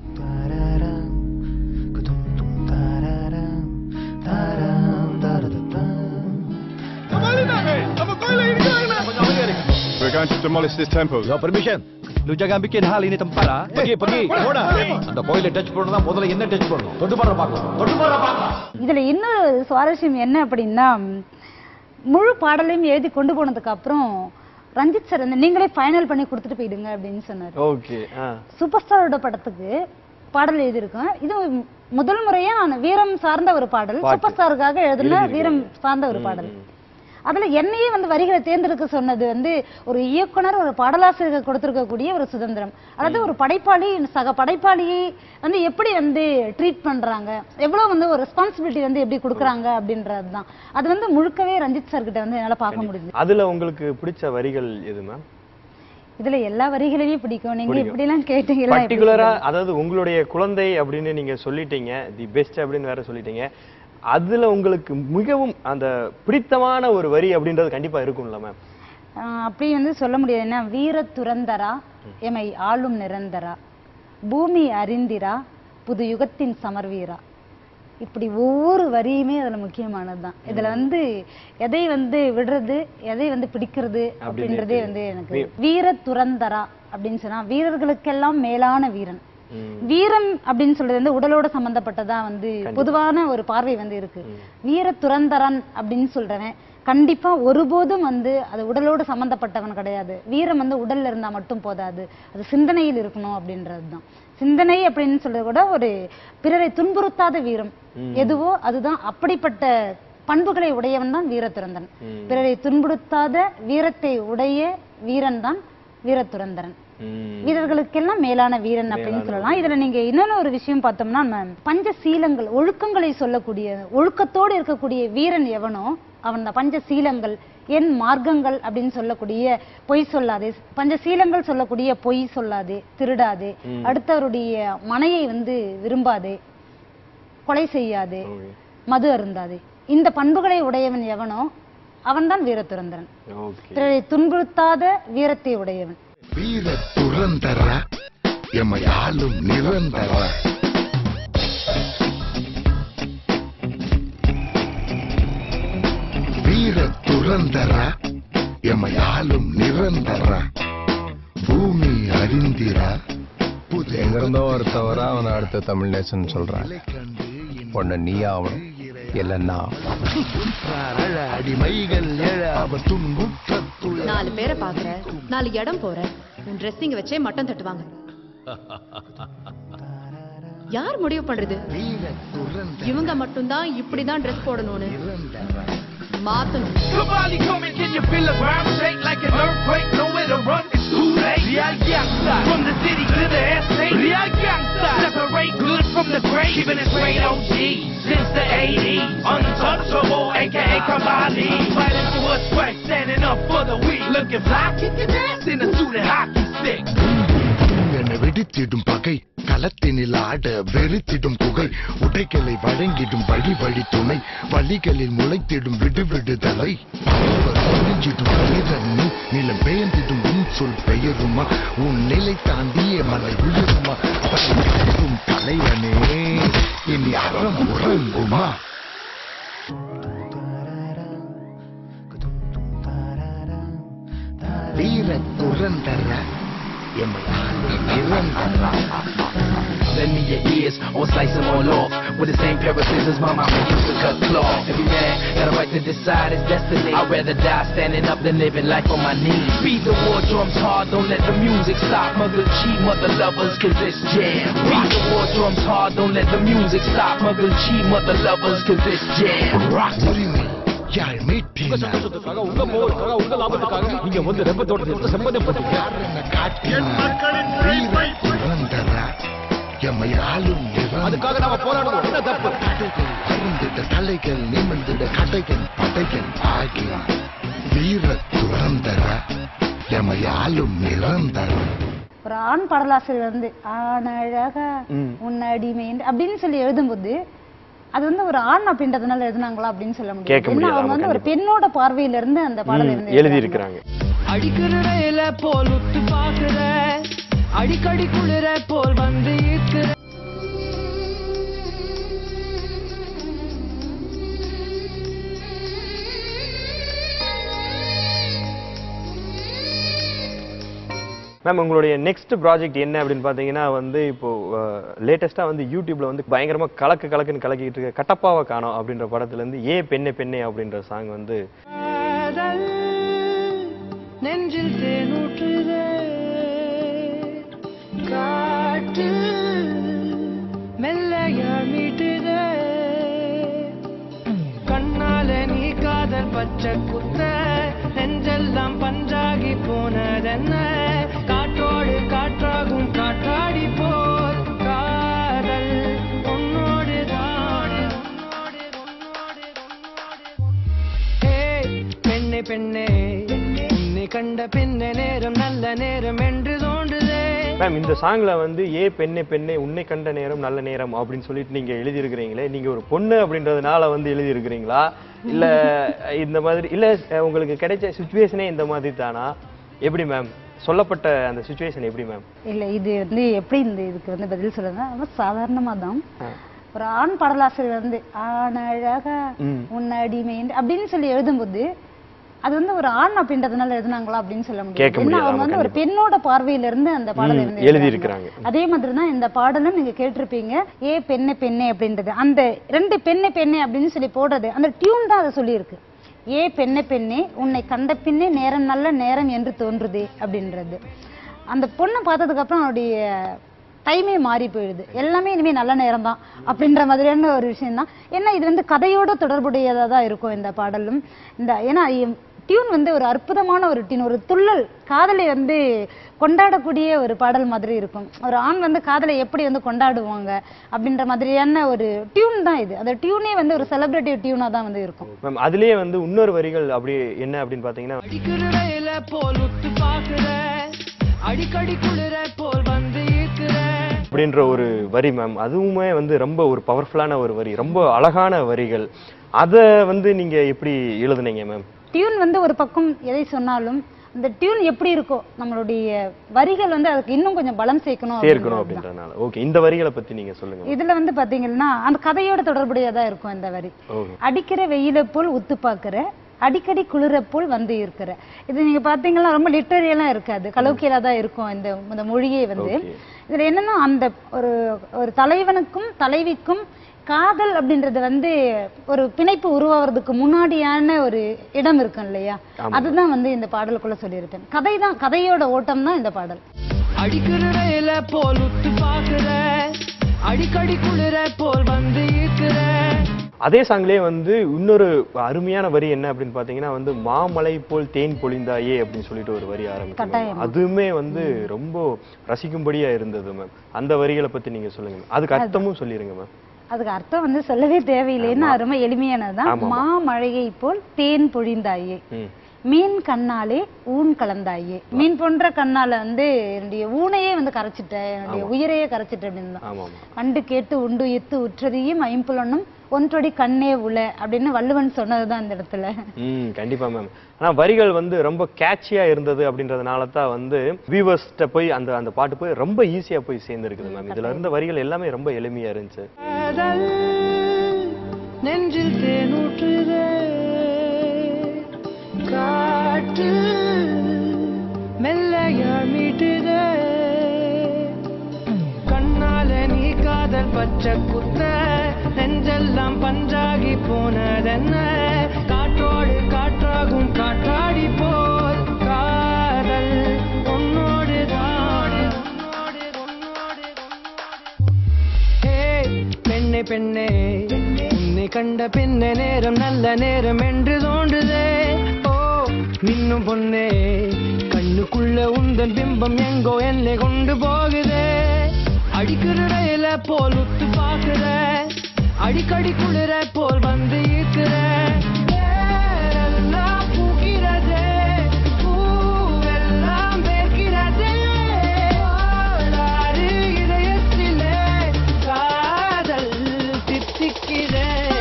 We're going to demolish this temple. Your permission. Lu jangan bikin hal ini tempat ah. Pergi, pergi. போடா. அந்த கோயிலை டச் பண்ணா முதல்ல என்ன டச் பண்ணணும் தொட்டு பாரு பார்க்கலாம் தொட்டு பாரு பார்க்கலாம் இதுல இன்னொரு சுவாரஸ்யம் என்ன அப்படின்னா முழு பாடலையும் எழுதி கொண்டு போனதுக்கு அப்புறம் ரஞ்சித் சார் வந்து நீங்களே ஃபைனல் பண்ணி கொடுத்துட்டு போயிடுங்க அப்படின்னு சொன்னாரு ஓகே ஆ சூப்பர் ஸ்டாரோட படத்துக்கு பாடல் எழுதியிருக்கேன் இது முதல் முறையா நான் வீரம் சார்ந்த ஒரு பாடல் பாட்டு. சூப்பர் ஸ்டாருக்காக எழுதின எழுதியிருக்கீங்க. வீரம் சார்ந்த ஒரு பாடல் அதுல என்னையே வந்து வரிகளை தேர்ந்தெடுக்க சொன்னது வந்து ஒரு இயக்குனர் ஒரு பாடலாசிரியர் கொடுத்திருக்கக்கூடிய ஒரு சுதந்திரம் அதாவது ஒரு படைப்பாளி சக படைப்பாளியை வந்து எப்படி வந்து ட்ரீட் பண்றாங்க எவ்வளவு வந்து ஒரு ரெஸ்பான்சிபிலிட்டி வந்து எப்படி கொடுக்குறாங்க அப்படின்றது தான் அது வந்து முழுக்கவே ரஞ்சித் சார் கிட்ட வந்து என்னால பார்க்க முடியுது அதுல உங்களுக்கு பிடிச்ச வரிகள் எது மேம் இதுல எல்லா வரிகளையும் பிடிக்கும் நீங்க பிடிக்கும். இப்படி எல்லாம் கேட்டீங்களா எப்படி பர்டிகுலரா அதாவது உங்களுடைய குழந்தை அப்படின்னு நீங்க சொல்லிட்டீங்க தி பெஸ்ட் அப்படின்னு வேற சொல்லிட்டீங்க அதுல உங்களுக்கு மிகவும் அந்த பிடித்தமான ஒரு வரி அப்படின்றது கண்டிப்பா இருக்கும்ல மேம் ஆஹ் அப்படி வந்து சொல்ல முடியாது என்ன வீர துரந்தரா எமை ஆளும் நிரந்தரா பூமி அறிந்திரா புது யுகத்தின் சமர்வீரா இப்படி ஒவ்வொரு வரியுமே அதுல முக்கியமானதுதான் இதுல வந்து எதை வந்து விடுறது எதை வந்து பிடிக்கிறது அப்படின்றதே வந்து எனக்கு வீர துரந்தரா அப்படின்னு சொன்னா வீரர்களுக்கெல்லாம் மேலான வீரன் வீரம் அப்படின்னு சொல்றது வந்து உடலோட சம்பந்தப்பட்டதா வந்து பொதுவான ஒரு பார்வை வந்து இருக்கு வீர துரந்தரன் அப்படின்னு சொல்றவன் கண்டிப்பா ஒருபோதும் வந்து அது உடலோடு சம்பந்தப்பட்டவன் கிடையாது வீரம் வந்து உடல்ல இருந்தா மட்டும் போதாது அது சிந்தனையில் இருக்கணும் அப்படின்றதுதான் சிந்தனை அப்படின்னு சொல்றது கூட ஒரு பிறரை துன்புறுத்தாத வீரம் எதுவோ அதுதான் அப்படிப்பட்ட பண்புகளை உடையவன் தான் வீரத்துறந்தன் பிறரை துன்புறுத்தாத வீரத்தை உடைய வீரன் தான் வீரத்துறந்தரன் வீரர்களுக்கெல்லாம் மேலான வீரன் அப்படின்னு சொல்லலாம் இதுல நீங்க இன்னொன்னு ஒரு விஷயம் பார்த்தோம்னா நம்ம பஞ்சசீலங்கள் ஒழுக்கங்களை சொல்லக்கூடிய ஒழுக்கத்தோடு இருக்கக்கூடிய வீரன் எவனோ அவன் தான் பஞ்சசீலங்கள் என் மார்க்கங்கள் அப்படின்னு சொல்லக்கூடிய பொய் சொல்லாதே பஞ்சசீலங்கள் சொல்லக்கூடிய பொய் சொல்லாதே திருடாதே அடுத்தவருடைய மனையை வந்து விரும்பாதே கொலை செய்யாதே மது அருந்தாதே இந்த பண்புகளை உடையவன் எவனோ அவன்தான் வீரத்துறந்தரன் ஓகே பிறரை துன்புறுத்தாத வீரத்தை உடையவன் வீர துரந்தர எமையாலும் நிரந்தர வீர துரந்தர எமையாலும் நிரந்தர பூமி அறிந்திர புது எங்க இருந்தோ ஒருத்தவர அவனை அடுத்த தமிழ் நேசன் சொல்றான் கண்டு ஒண்ணு நீ ஆகணும் இல்ல நான் அழ அடிமைகள் எழ அவர் துன்புற்றத்துள்ள நாலு பேரை பாக்குற நாலு இடம் போற உன் ட்ரெஸ்ஸிங் வச்சே மட்டம் தட்டுவாங்க யார் முடிவு பண்றது வீர துரந்தர இவங்க மட்டும்தான் இப்படிதான் ட்ரெஸ் போடணும்னு மாத்தணும் Somebody come and can you feel the ground shake like an earthquake? Nowhere to run, it's too late. Real gangsta, from the city to the estate. Real gangsta, separate good from the the great, keeping it straight OG since the 80s. Untouchable, aka Kamali. Fighting to a sweat, standing up for the weak. Looking fly, kicking ass in a suit and hockey stick. என வெடித்திடும் பகை களத்தினில் ஆட வெறித்திடும் புகை உடைகளை வழங்கிடும் வழி வழி துணை வழிகளில் முளைத்திடும் விடு விடுதலை பகைவர் ஒழிஞ்சிடும் வீரன்னு நிலம் பெயர்ந்திடும் உன் சொல் பெயருமா உன் நிலை தாண்டிய மலை உயருமா படைக்கும் தலைவனே இனி அறம் உறங்குமா வீர துறந்தர எமையாலும் நிரந்தர Lend me your ears, or slice them all off With the same pair of scissors my mama used to cut cloth Every man got a right to decide his destiny I'd rather die standing up than living life on my knees Beat the war drums hard, don't let the music stop Mother cheat, mother lovers, cause it's jam Beat the war drums hard, don't let the music stop Mother cheat, mother lovers, cause it's jam Rock உரிமை யாழ் மீட்டின உங்க சந்தோஷத்துக்காக உங்க போவதுக்காக உங்க லாபத்துக்காக நீங்க வந்து ரெம்ப தோட்டத்தை செம்பந்தப்பட்டீங்க யாரென காட்டின வீர துறந்தர எம்மை ஆளும் அதுக்காக நாம போராடுவோம் என்ன தப்பு கடைகள் அருந்திட தலைகள் நிமிர்ந்திட கடைகள் படைகள் ஆகி வீர துறந்தர எம்மை ஆளும் நிரந்தரம் ஒரு ஆண் பாடலாசிரியர் வந்து ஆணழகா உன் அடிமை என்று- அப்படின்னு சொல்லி எழுதும்போது அது வந்து ஒரு ஆண் அப்படின்றதுனால எழுதுனாங்களா அப்படின்னு சொல்ல கேட்க முடியாது ஏன்னா முடியாது, அவங்க ஆமா, வந்து ஒரு கண்டிப்பா. பெண்ணோட பார்வையில இருந்து அந்த பாடல் இருந்து எழுதி இருக்கிறாங்க அடிக்கிற ரயில போல் உத்து பாக்குற அடிக்கடி குளிர போல் வந்து ஈர்க்கிற மேம் உங்களுடைய நெக்ஸ்ட் ப்ராஜெக்ட் என்ன அப்படின்னு பார்த்தீங்கன்னா வந்து இப்போ லேட்டஸ்ட்டாக வந்து யூடியூப்ல வந்து பயங்கரமா கலக்கு கலக்குன்னு கலக்கிட்டு இருக்க கட்டப்பாவை காணோம் அப்படின்ற படத்துல இருந்து ஏ பெண்ணே பெண்ணே அப்படின்ற சாங் வந்து காதல் நெஞ்சில் தேனூற்றுதே காற்று மெல்லையா மீட்டுதே கண்ணால நீ காதல் பச்சை குத்த நெஞ்செல்லாம் பஞ்சாகி போனதென்ன காற்றோடு காற்றாகும் காற்றாடி போல் காதல் உன்னோடு தான் ஏய், பெண்ணே பெண்ணே உன்னை கண்ட பின்ன நேரம் நல்ல நேரம் என்று தோன்றுதே மேம் இந்த சாங்ல வந்து ஏ பெண்ணே பெண்ணே உன்னை கண்ட நேரம் நல்ல நேரம் அப்படின்னு சொல்லிட்டு நீங்க எழுதியிருக்கிறீங்களே நீங்க ஒரு பொண்ணு அப்படின்றதுனால வந்து எழுதியிருக்கிறீங்களா இல்ல இந்த மாதிரி இல்ல அஹ், உங்களுக்கு கிடைச்ச சுச்சுவேஷனே இந்த மாதிரி தானா எப்படி மேம் சொல்லப்பட்ட அந்த சுச்சுவேஷன் எப்படி மேம் இல்ல இது வந்து எப்படி இந்த இதுக்கு வந்து பதில் சொல்லுங்க ரொம்ப சாதாரணமா தான் ஒரு ஆண் பாடலாசிரியர் வந்து ஆணழகா ம். உன் அடிமை என்று- அப்படின்னு சொல்லி எழுதும்போது அது வந்து ஒரு ஆண் அப்படின்றதுனால எழுதுனாங்களா அப்படின்னு சொல்ல முடியாது கேட்க ஏன்னா முடியாது, அவங்க ஆமா, வந்து ஒரு கண்டிப்பா. பெண்ணோட பார்வையில இருந்து அந்த பாடல் ம், இருந்து எழுதி எழுதுறாங்க. இருக்கிறாங்க. அதே மாதிரி தான் இந்த பாடலும் நீங்க கேட்டிருப்பீங்க ஏ பெண்ணே பெண்ணே அப்படின்றது அந்த ரெண்டு பெண்ணே பெண்ணே அப்படின்னு சொல்லி போடுறது அந்த டியூன் தான் அதை சொல்லியிருக்கு ஏ பெண்ணே பெண்ணே உன்னை கண்ட பின்னே நேரம் நல்ல நேரம் என்று தோன்றுதே அப்படின்றது அந்த பொண்ணை பார்த்ததுக்கு அப்புறம் அவருடைய டைமே மாறி போயிடுது எல்லாமே இனிமே நல்ல நேரம் தான் அப்படின்ற மாதிரியான ஒரு விஷயம் தான் ஏன்னா இது வந்து கதையோட தொடர்புடையதாக தான் இருக்கும் இந்த பாடலும் இந்த ஏன்னா டியூன் வந்து ஒரு அற்புதமான ஒரு டியூன் ஒரு துள்ளல் காதலை வந்து கொண்டாடக்கூடிய ஒரு பாடல் மாதிரி இருக்கும் ஒரு ஆண் வந்து காதலை எப்படி வந்து கொண்டாடுவாங்க அப்படின்ற மாதிரியான ஒரு டியூன் தான் இது அந்த டியூனே வந்து ஒரு செலிப்ரேட்டிவ் டியூனாக தான் வந்து இருக்கும் மேம் அதுலயே வந்து இன்னொரு வரிகள் அப்படி என்ன அப்படின்னு பாத்தீங்கன்னா அடிக்கிற ரயில போல் உத்து பாக்குற அடிக்கடி குளிர போல் வந்து ஈர்க்கிற அப்படின்ற ஒரு வரி மேம் அதுவுமே வந்து ரொம்ப ஒரு பவர்ஃபுல்லான ஒரு வரி ரொம்ப அழகான வரிகள் அதை வந்து நீங்க எப்படி எழுதுனீங்க மேம் டியூன் வந்து ஒரு பக்கம் எதை சொன்னாலும் அந்த டியூன் எப்படி இருக்கோ நம்மளுடைய வரிகள் வந்து அதுக்கு இன்னும் கொஞ்சம் பலம் சேர்க்கணும் சேர்க்கணும் அப்படின்றது தான். அப்படின்றதுனால ஓகே இந்த வரிகளை பத்தி நீங்க சொல்லுங்க இதுல வந்து பாத்தீங்கன்னா அந்த கதையோட தொடர்புடையதா இருக்கும் இந்த வரி ஓகே அடிக்கிற வெயில போல் உத்து பாக்குற அடிக்கடி குளிர போல் வந்து இருக்கிற இது நீங்க பாத்தீங்கன்னா ரொம்ப லிட்டரியெல்லாம் இருக்காது கலோக்கியலா தான் இருக்கும் இந்த இந்த மொழியே வந்து Okay. இதுல என்னன்னா அந்த ஒரு ஒரு தலைவனுக்கும் தலைவிக்கும் காதல் அப்படின்றது வந்து ஒரு பிணைப்பு உருவாகிறதுக்கு முன்னாடியான ஒரு இடம் இருக்கும் இல்லையா ஆமா. அதுதான் வந்து இந்த பாடலுக்குள்ள சொல்லியிருப்பேன் கதை தான் கதையோட ஓட்டம் தான் இந்த பாடல் அடிக்கிற ரயில போல் உத்து பாக்குற அடிக்கடி குளிர போல் வந்து ஈர்க்கிற அதே சாங்லயே வந்து இன்னொரு அருமையான வரி என்ன அப்படின்னு பாத்தீங்கன்னா வந்து மாமலை போல் தேன் பொழிந்தாயே அப்படின்னு சொல்லிட்டு ஒரு வரி ஆரம்பிக்கும் கட்டாயமா. அதுவுமே வந்து ரொம்ப ரசிக்கும்படியா இருந்தது மேம் அந்த வரிகளை பத்தி நீங்க சொல்லுங்க ma'am. அதுக்கு அர்த்தமும் சொல்லிருங்க மேம் அதுக்கு அர்த்தம் வந்து சொல்லவே தேவையில்லைன்னு அது ரொம்ப எளிமையானதுதான் ஆமா, ஆமா. மாமழையை போல் தேன் பொழிந்தாயே ம் மீன் கண்ணாலே ஊன் கலந்தாயே மீன் போன்ற கண்ணால வந்து என்னுடைய ஊனையே வந்து கரைச்சிட்ட என்னுடைய ஆமா. உயிரையே கரைச்சிட்ட அப்படின்னு தான். ஆமா ஆமா கண்டு கேட்டு உண்டு இத்து உற்றறியும் ஐம்புலனும் ஒன்றொடி கண்ணே உல அப்படின்னு வள்ளுவன் சொன்னதுதான் இந்த இடத்துல ம் கண்டிப்பா மேம் ஆனா வரிகள் வந்து ரொம்ப கேட்சியா இருந்தது அப்படின்றதுனால தான் வந்து வியூவர்ஸ்ட்ட போய் அந்த அந்த பாட்டு போய் ரொம்ப ஈஸியா போய் சேர்ந்துருக்குது மேம் இதுல இருந்த வரிகள் எல்லாமே ரொம்ப எளிமையா இருந்துச்சு காதல் நெஞ்சில் தேனூற்றுதே காற்று மெல்லையாள் மீட்டுதே கண்ணால நீ காதல் பச்சை குத்த நெஞ்செல்லாம் பஞ்சாகி போனதென்ன காற்றோடு காற்றாகும் காற்றாடி போல் காதல் உன்னோடு தான் ஏய், பெண்ணே பெண்ணே உன்னை கண்ட பின்ன நேரம் நல்ல நேரம் என்று தோன்றுதே ஓ மின்னும் பொண்ணே கண்ணுக்குள்ள உந்தன் பிம்பம் எங்கோ என்னை கொண்டு போகுதே அடிக்கிற ரயில போல் உத்து பாக்குற அடிக்கடி குளிர போல் வந்து ஈர்க்கிற வேரெல்லாம் பூக்கிறதே பூவெல்லாம் வேர்க்கிறதே ஓடாறு இதயத்திலே காதல் தித்திக்கிறேன்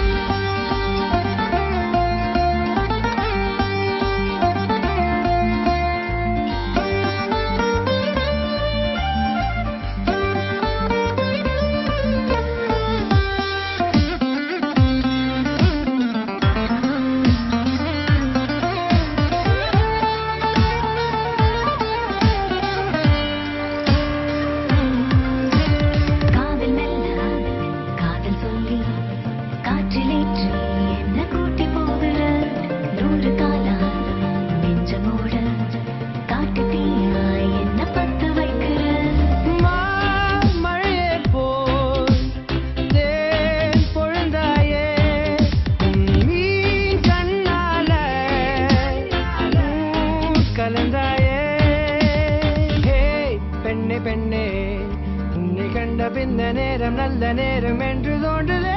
காதல் மெல்ல காதல் சொல்லி காற்றிலேற்றி என்ன கூட்டி போகிற நூறு காலா நெஞ்சமோட காட்டு தீயா என்ன பத்து வைக்கிற மழையே போல் தேன் பொழுந்தாயே நீ கண்ணால ஊர் கலந்தாயே ஹே பெண்ணே பெண்ணே உன்னை கண்ட பின்ன நேரம் நல்ல நேரம் என்று தோன்றுதே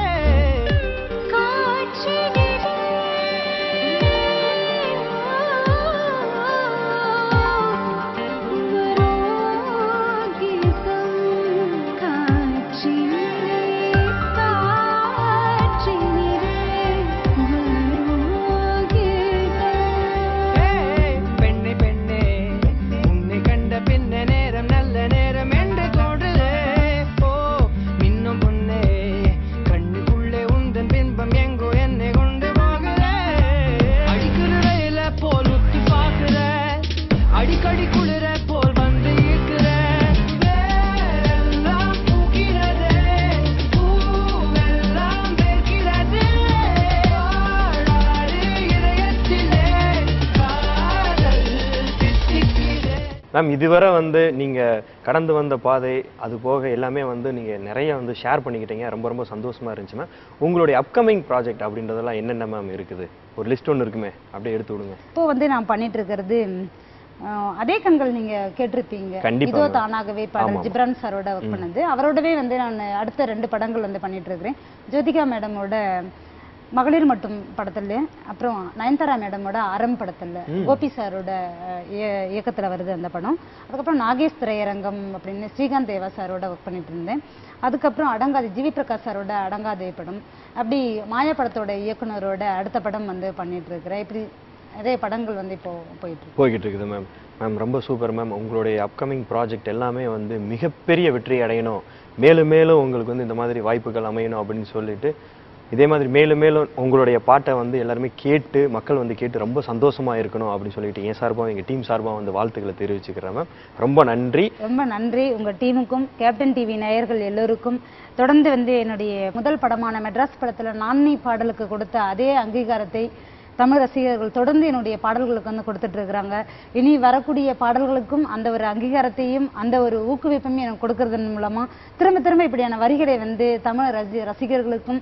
ஏய், பெண்ணே பெண்ணே உன்னை கண்ட பின்ன நேரம் நல்ல நேரம் என்று தோன்றுதே ஓ மின்னும் பொண்ணே கண்ணுக்குள்ளே உந்தன் பின்பம் எங்கோ என்னை கொண்டு போகுதே அடிக்கிற ரயில போல் உத்து பாக்குற அடிக்கடி குளிர போல் வந்து ஈர்க்கிற வேரெல்லாம் பூக்கிறதே பூவெல்லாம் வேர்க்கிறதே ஆடாறு இதயத்திலே காதல் தித்திக்கிறே மேம் இதுவரை வந்து நீங்க கடந்து வந்த பாதை அது போக எல்லாமே வந்து நீங்க நிறைய வந்து ஷேர் பண்ணிக்கிட்டீங்க ரொம்ப ரொம்ப சந்தோஷமா இருந்துச்சு மேம் உங்களுடைய அப்கமிங் ப்ராஜெக்ட் அப்படின்றதெல்லாம் என்னென்ன மேம் இருக்குது ஒரு லிஸ்ட் ஒன்று இருக்குமே அப்படியே எடுத்து விடுங்க இப்போ வந்து நான் பண்ணிட்டு இருக்கிறது அஹ், அதே கண்கள் நீங்க கேட்டிருப்பீங்க கண்டிப்பா இதோ ma'am. தானாகவே ஆமா, பாடல் ஆமா. ஜிப்ரான் சாரோட ஒர்க் பண்ணது அவரோடவே வந்து நான் அடுத்த ரெண்டு படங்கள் வந்து பண்ணிட்டு இருக்கிறேன் ஜோதிகா மேடமோட மகளிர் மட்டும் படத்துல அப்புறம் நயன்தாரா மேடமோட அறம் படத்துல ம். கோபி சாரோட அஹ், இய- இயக்கத்துல வருது அந்த படம் அதுக்கப்புறம் நாகேஷ் திரையரங்கம் அப்படின்னு ஸ்ரீகாந்த் தேவா சாரோட ஒர்க் பண்ணிட்டு இருந்தேன் அதுக்கப்புறம் அடங்காது ஜிவி பிரகாஷ் சாரோட அடங்காதே படம் அப்படி மாயா படத்தோட இயக்குனரோட அடுத்த படம் வந்து பண்ணிட்டு இருக்கிறேன் இப்படி நிறைய படங்கள் வந்து இப்போ போயிட்டு இருக்கு போய்கிட்டு இருக்குது மேம் மேம் ரொம்ப சூப்பர் மேம் உங்களுடைய அப்கமிங் ப்ராஜெக்ட் எல்லாமே வந்து மிகப்பெரிய வெற்றி அடையணும் மேலும் மேலும் உங்களுக்கு வந்து இந்த மாதிரி வாய்ப்புகள் அமையணும் அப்படின்னு சொல்லிட்டு இதே மாதிரி மேலும் மேலும் உங்களுடைய பாட்டை வந்து எல்லாருமே கேட்டு மக்கள் வந்து கேட்டு ரொம்ப சந்தோஷமா இருக்கணும் அப்படின்னு சொல்லிட்டு என் சார்பாக எங்கள் டீம் சார்பாக வந்து வாழ்த்துக்களை தெரிவிச்சுக்கிறேன் மேம் ரொம்ப நன்றி ரொம்ப நன்றி உங்க டீமுக்கும் கேப்டன் டிவி நேயர்கள் எல்லோருக்கும் தொடர்ந்து வந்து என்னுடைய முதல் படமான மெட்ராஸ் படத்துல நான்னி பாடலுக்கு கொடுத்த அதே அங்கீகாரத்தை தமிழ் ரசிகர்கள் தொடர்ந்து என்னுடைய பாடல்களுக்கு வந்து கொடுத்துட்டு இருக்கிறாங்க இனி வரக்கூடிய பாடல்களுக்கும் அந்த ஒரு அங்கீகாரத்தையும் அந்த ஒரு ஊக்குவிப்பையும் எனக்கு கொடுக்கறதன் மூலமா திரும்ப திரும்ப இப்படியான வரிகளை வந்து தமிழ் ரசி ரசிகர்களுக்கும்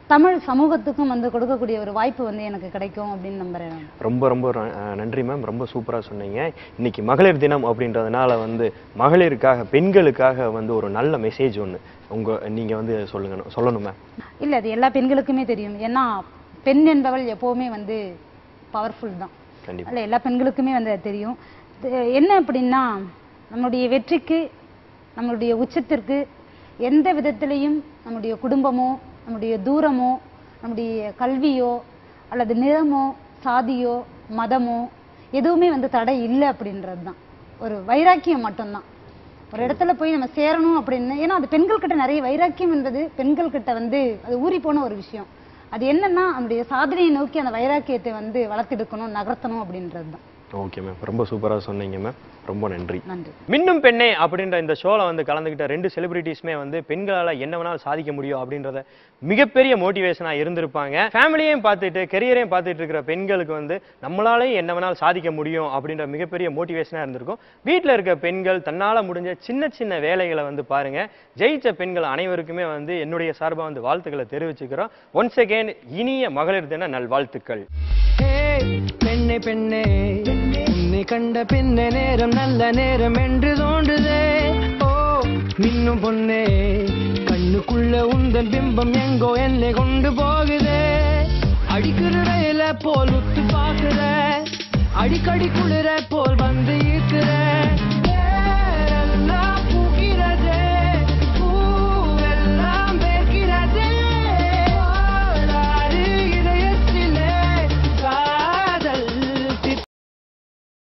தமிழ் சமூகத்துக்கும் வந்து கொடுக்கக்கூடிய ஒரு வாய்ப்பு வந்து எனக்கு கிடைக்கும் அப்படின்னு நம்புறேன் நான். ரொம்ப ரொம்ப ர- அஹ் நன்றி மேம் ரொம்ப சூப்பரா சொன்னீங்க இன்னைக்கு மகளிர் தினம் அப்படின்றதுனால வந்து மகளிருக்காக பெண்களுக்காக வந்து ஒரு நல்ல மெசேஜ் ஒன்று உங்க நீங்க வந்து சொல்லுங்க சொல்லணும் மேம் இல்ல அது எல்லா பெண்களுக்குமே தெரியும் ஏன்னா பெண் என்பவள் எப்பவுமே வந்து பவர்ஃபுல் தான் கண்டிப்பா அல்ல எல்லா பெண்களுக்குமே வந்து அது தெரியும் இது என்ன அப்படின்னா நம்மளுடைய வெற்றிக்கு நம்மளுடைய உச்சத்திற்கு எந்த விதத்திலையும் நம்முடைய குடும்பமோ நம்முடைய தூரமோ நம்முடைய கல்வியோ அல்லது நிறமோ சாதியோ மதமோ எதுவுமே வந்து தடை இல்லை அப்படின்றது தான் ஒரு வைராக்கியம் மட்டும்தான் ஒரு இடத்துல போய் நம்ம சேரணும் அப்படின்னு ஏன்னா அது பெண்கள் கிட்ட நிறைய வைராக்கியம் என்பது பெண்கள் கிட்ட வந்து அது ஊறி போன ஒரு விஷயம் அது என்னன்னா நம்முடைய சாதனையை நோக்கி அந்த வைராக்கியத்தை வந்து வளர்த்தெடுக்கணும் நகர்த்தணும் அப்படின்றது தான் ஓகே மேம் ரொம்ப சூப்பரா சொன்னீங்க மேம் ரொம்ப நன்றி நன்றி மின்னும் பெண்ணே அப்படின்ற இந்த ஷோல வந்து கலந்துக்கிட்ட ரெண்டு செலிபிரிட்டிஸ்மே வந்து பெண்களால என்ன வேணாலும் சாதிக்க முடியும் அப்படின்றத மிகப்பெரிய மோட்டிவேஷனா இருந்திருப்பாங்க ஃபேமிலியையும் பார்த்துட்டு கெரியரையும் பார்த்துட்டு இருக்கிற பெண்களுக்கு வந்து நம்மளாலே என்ன வேணாலும் சாதிக்க முடியும் அப்படின்ற மிகப்பெரிய மோட்டிவேஷனா இருந்திருக்கும் வீட்ல இருக்க பெண்கள் தன்னால முடிஞ்ச சின்ன சின்ன வேலைகளை வந்து பாருங்க ஜெயிச்ச பெண்கள் அனைவருக்குமே வந்து என்னுடைய சார்பா வந்து வாழ்த்துக்களை தெரிவிச்சுக்கிறோம் ஒன்ஸ் அகேன் இனிய மகளிர் தின நல்வாழ்த்துக்கள் ஏய், பெண்ணே பெண்ணே உன்னை கண்ட பின்ன நேரம் நல்ல நேரம் என்று தோன்றுதே ஓ மின்னும் பொண்ணே கண்ணுக்குள்ள உந்தன் பிம்பம் எங்கோ என்னை கொண்டு போகுதே அடிக்கிற ரயில போல் உத்து பாக்குற அடிக்கடி குளிர போல் வந்து ஈர்க்கிற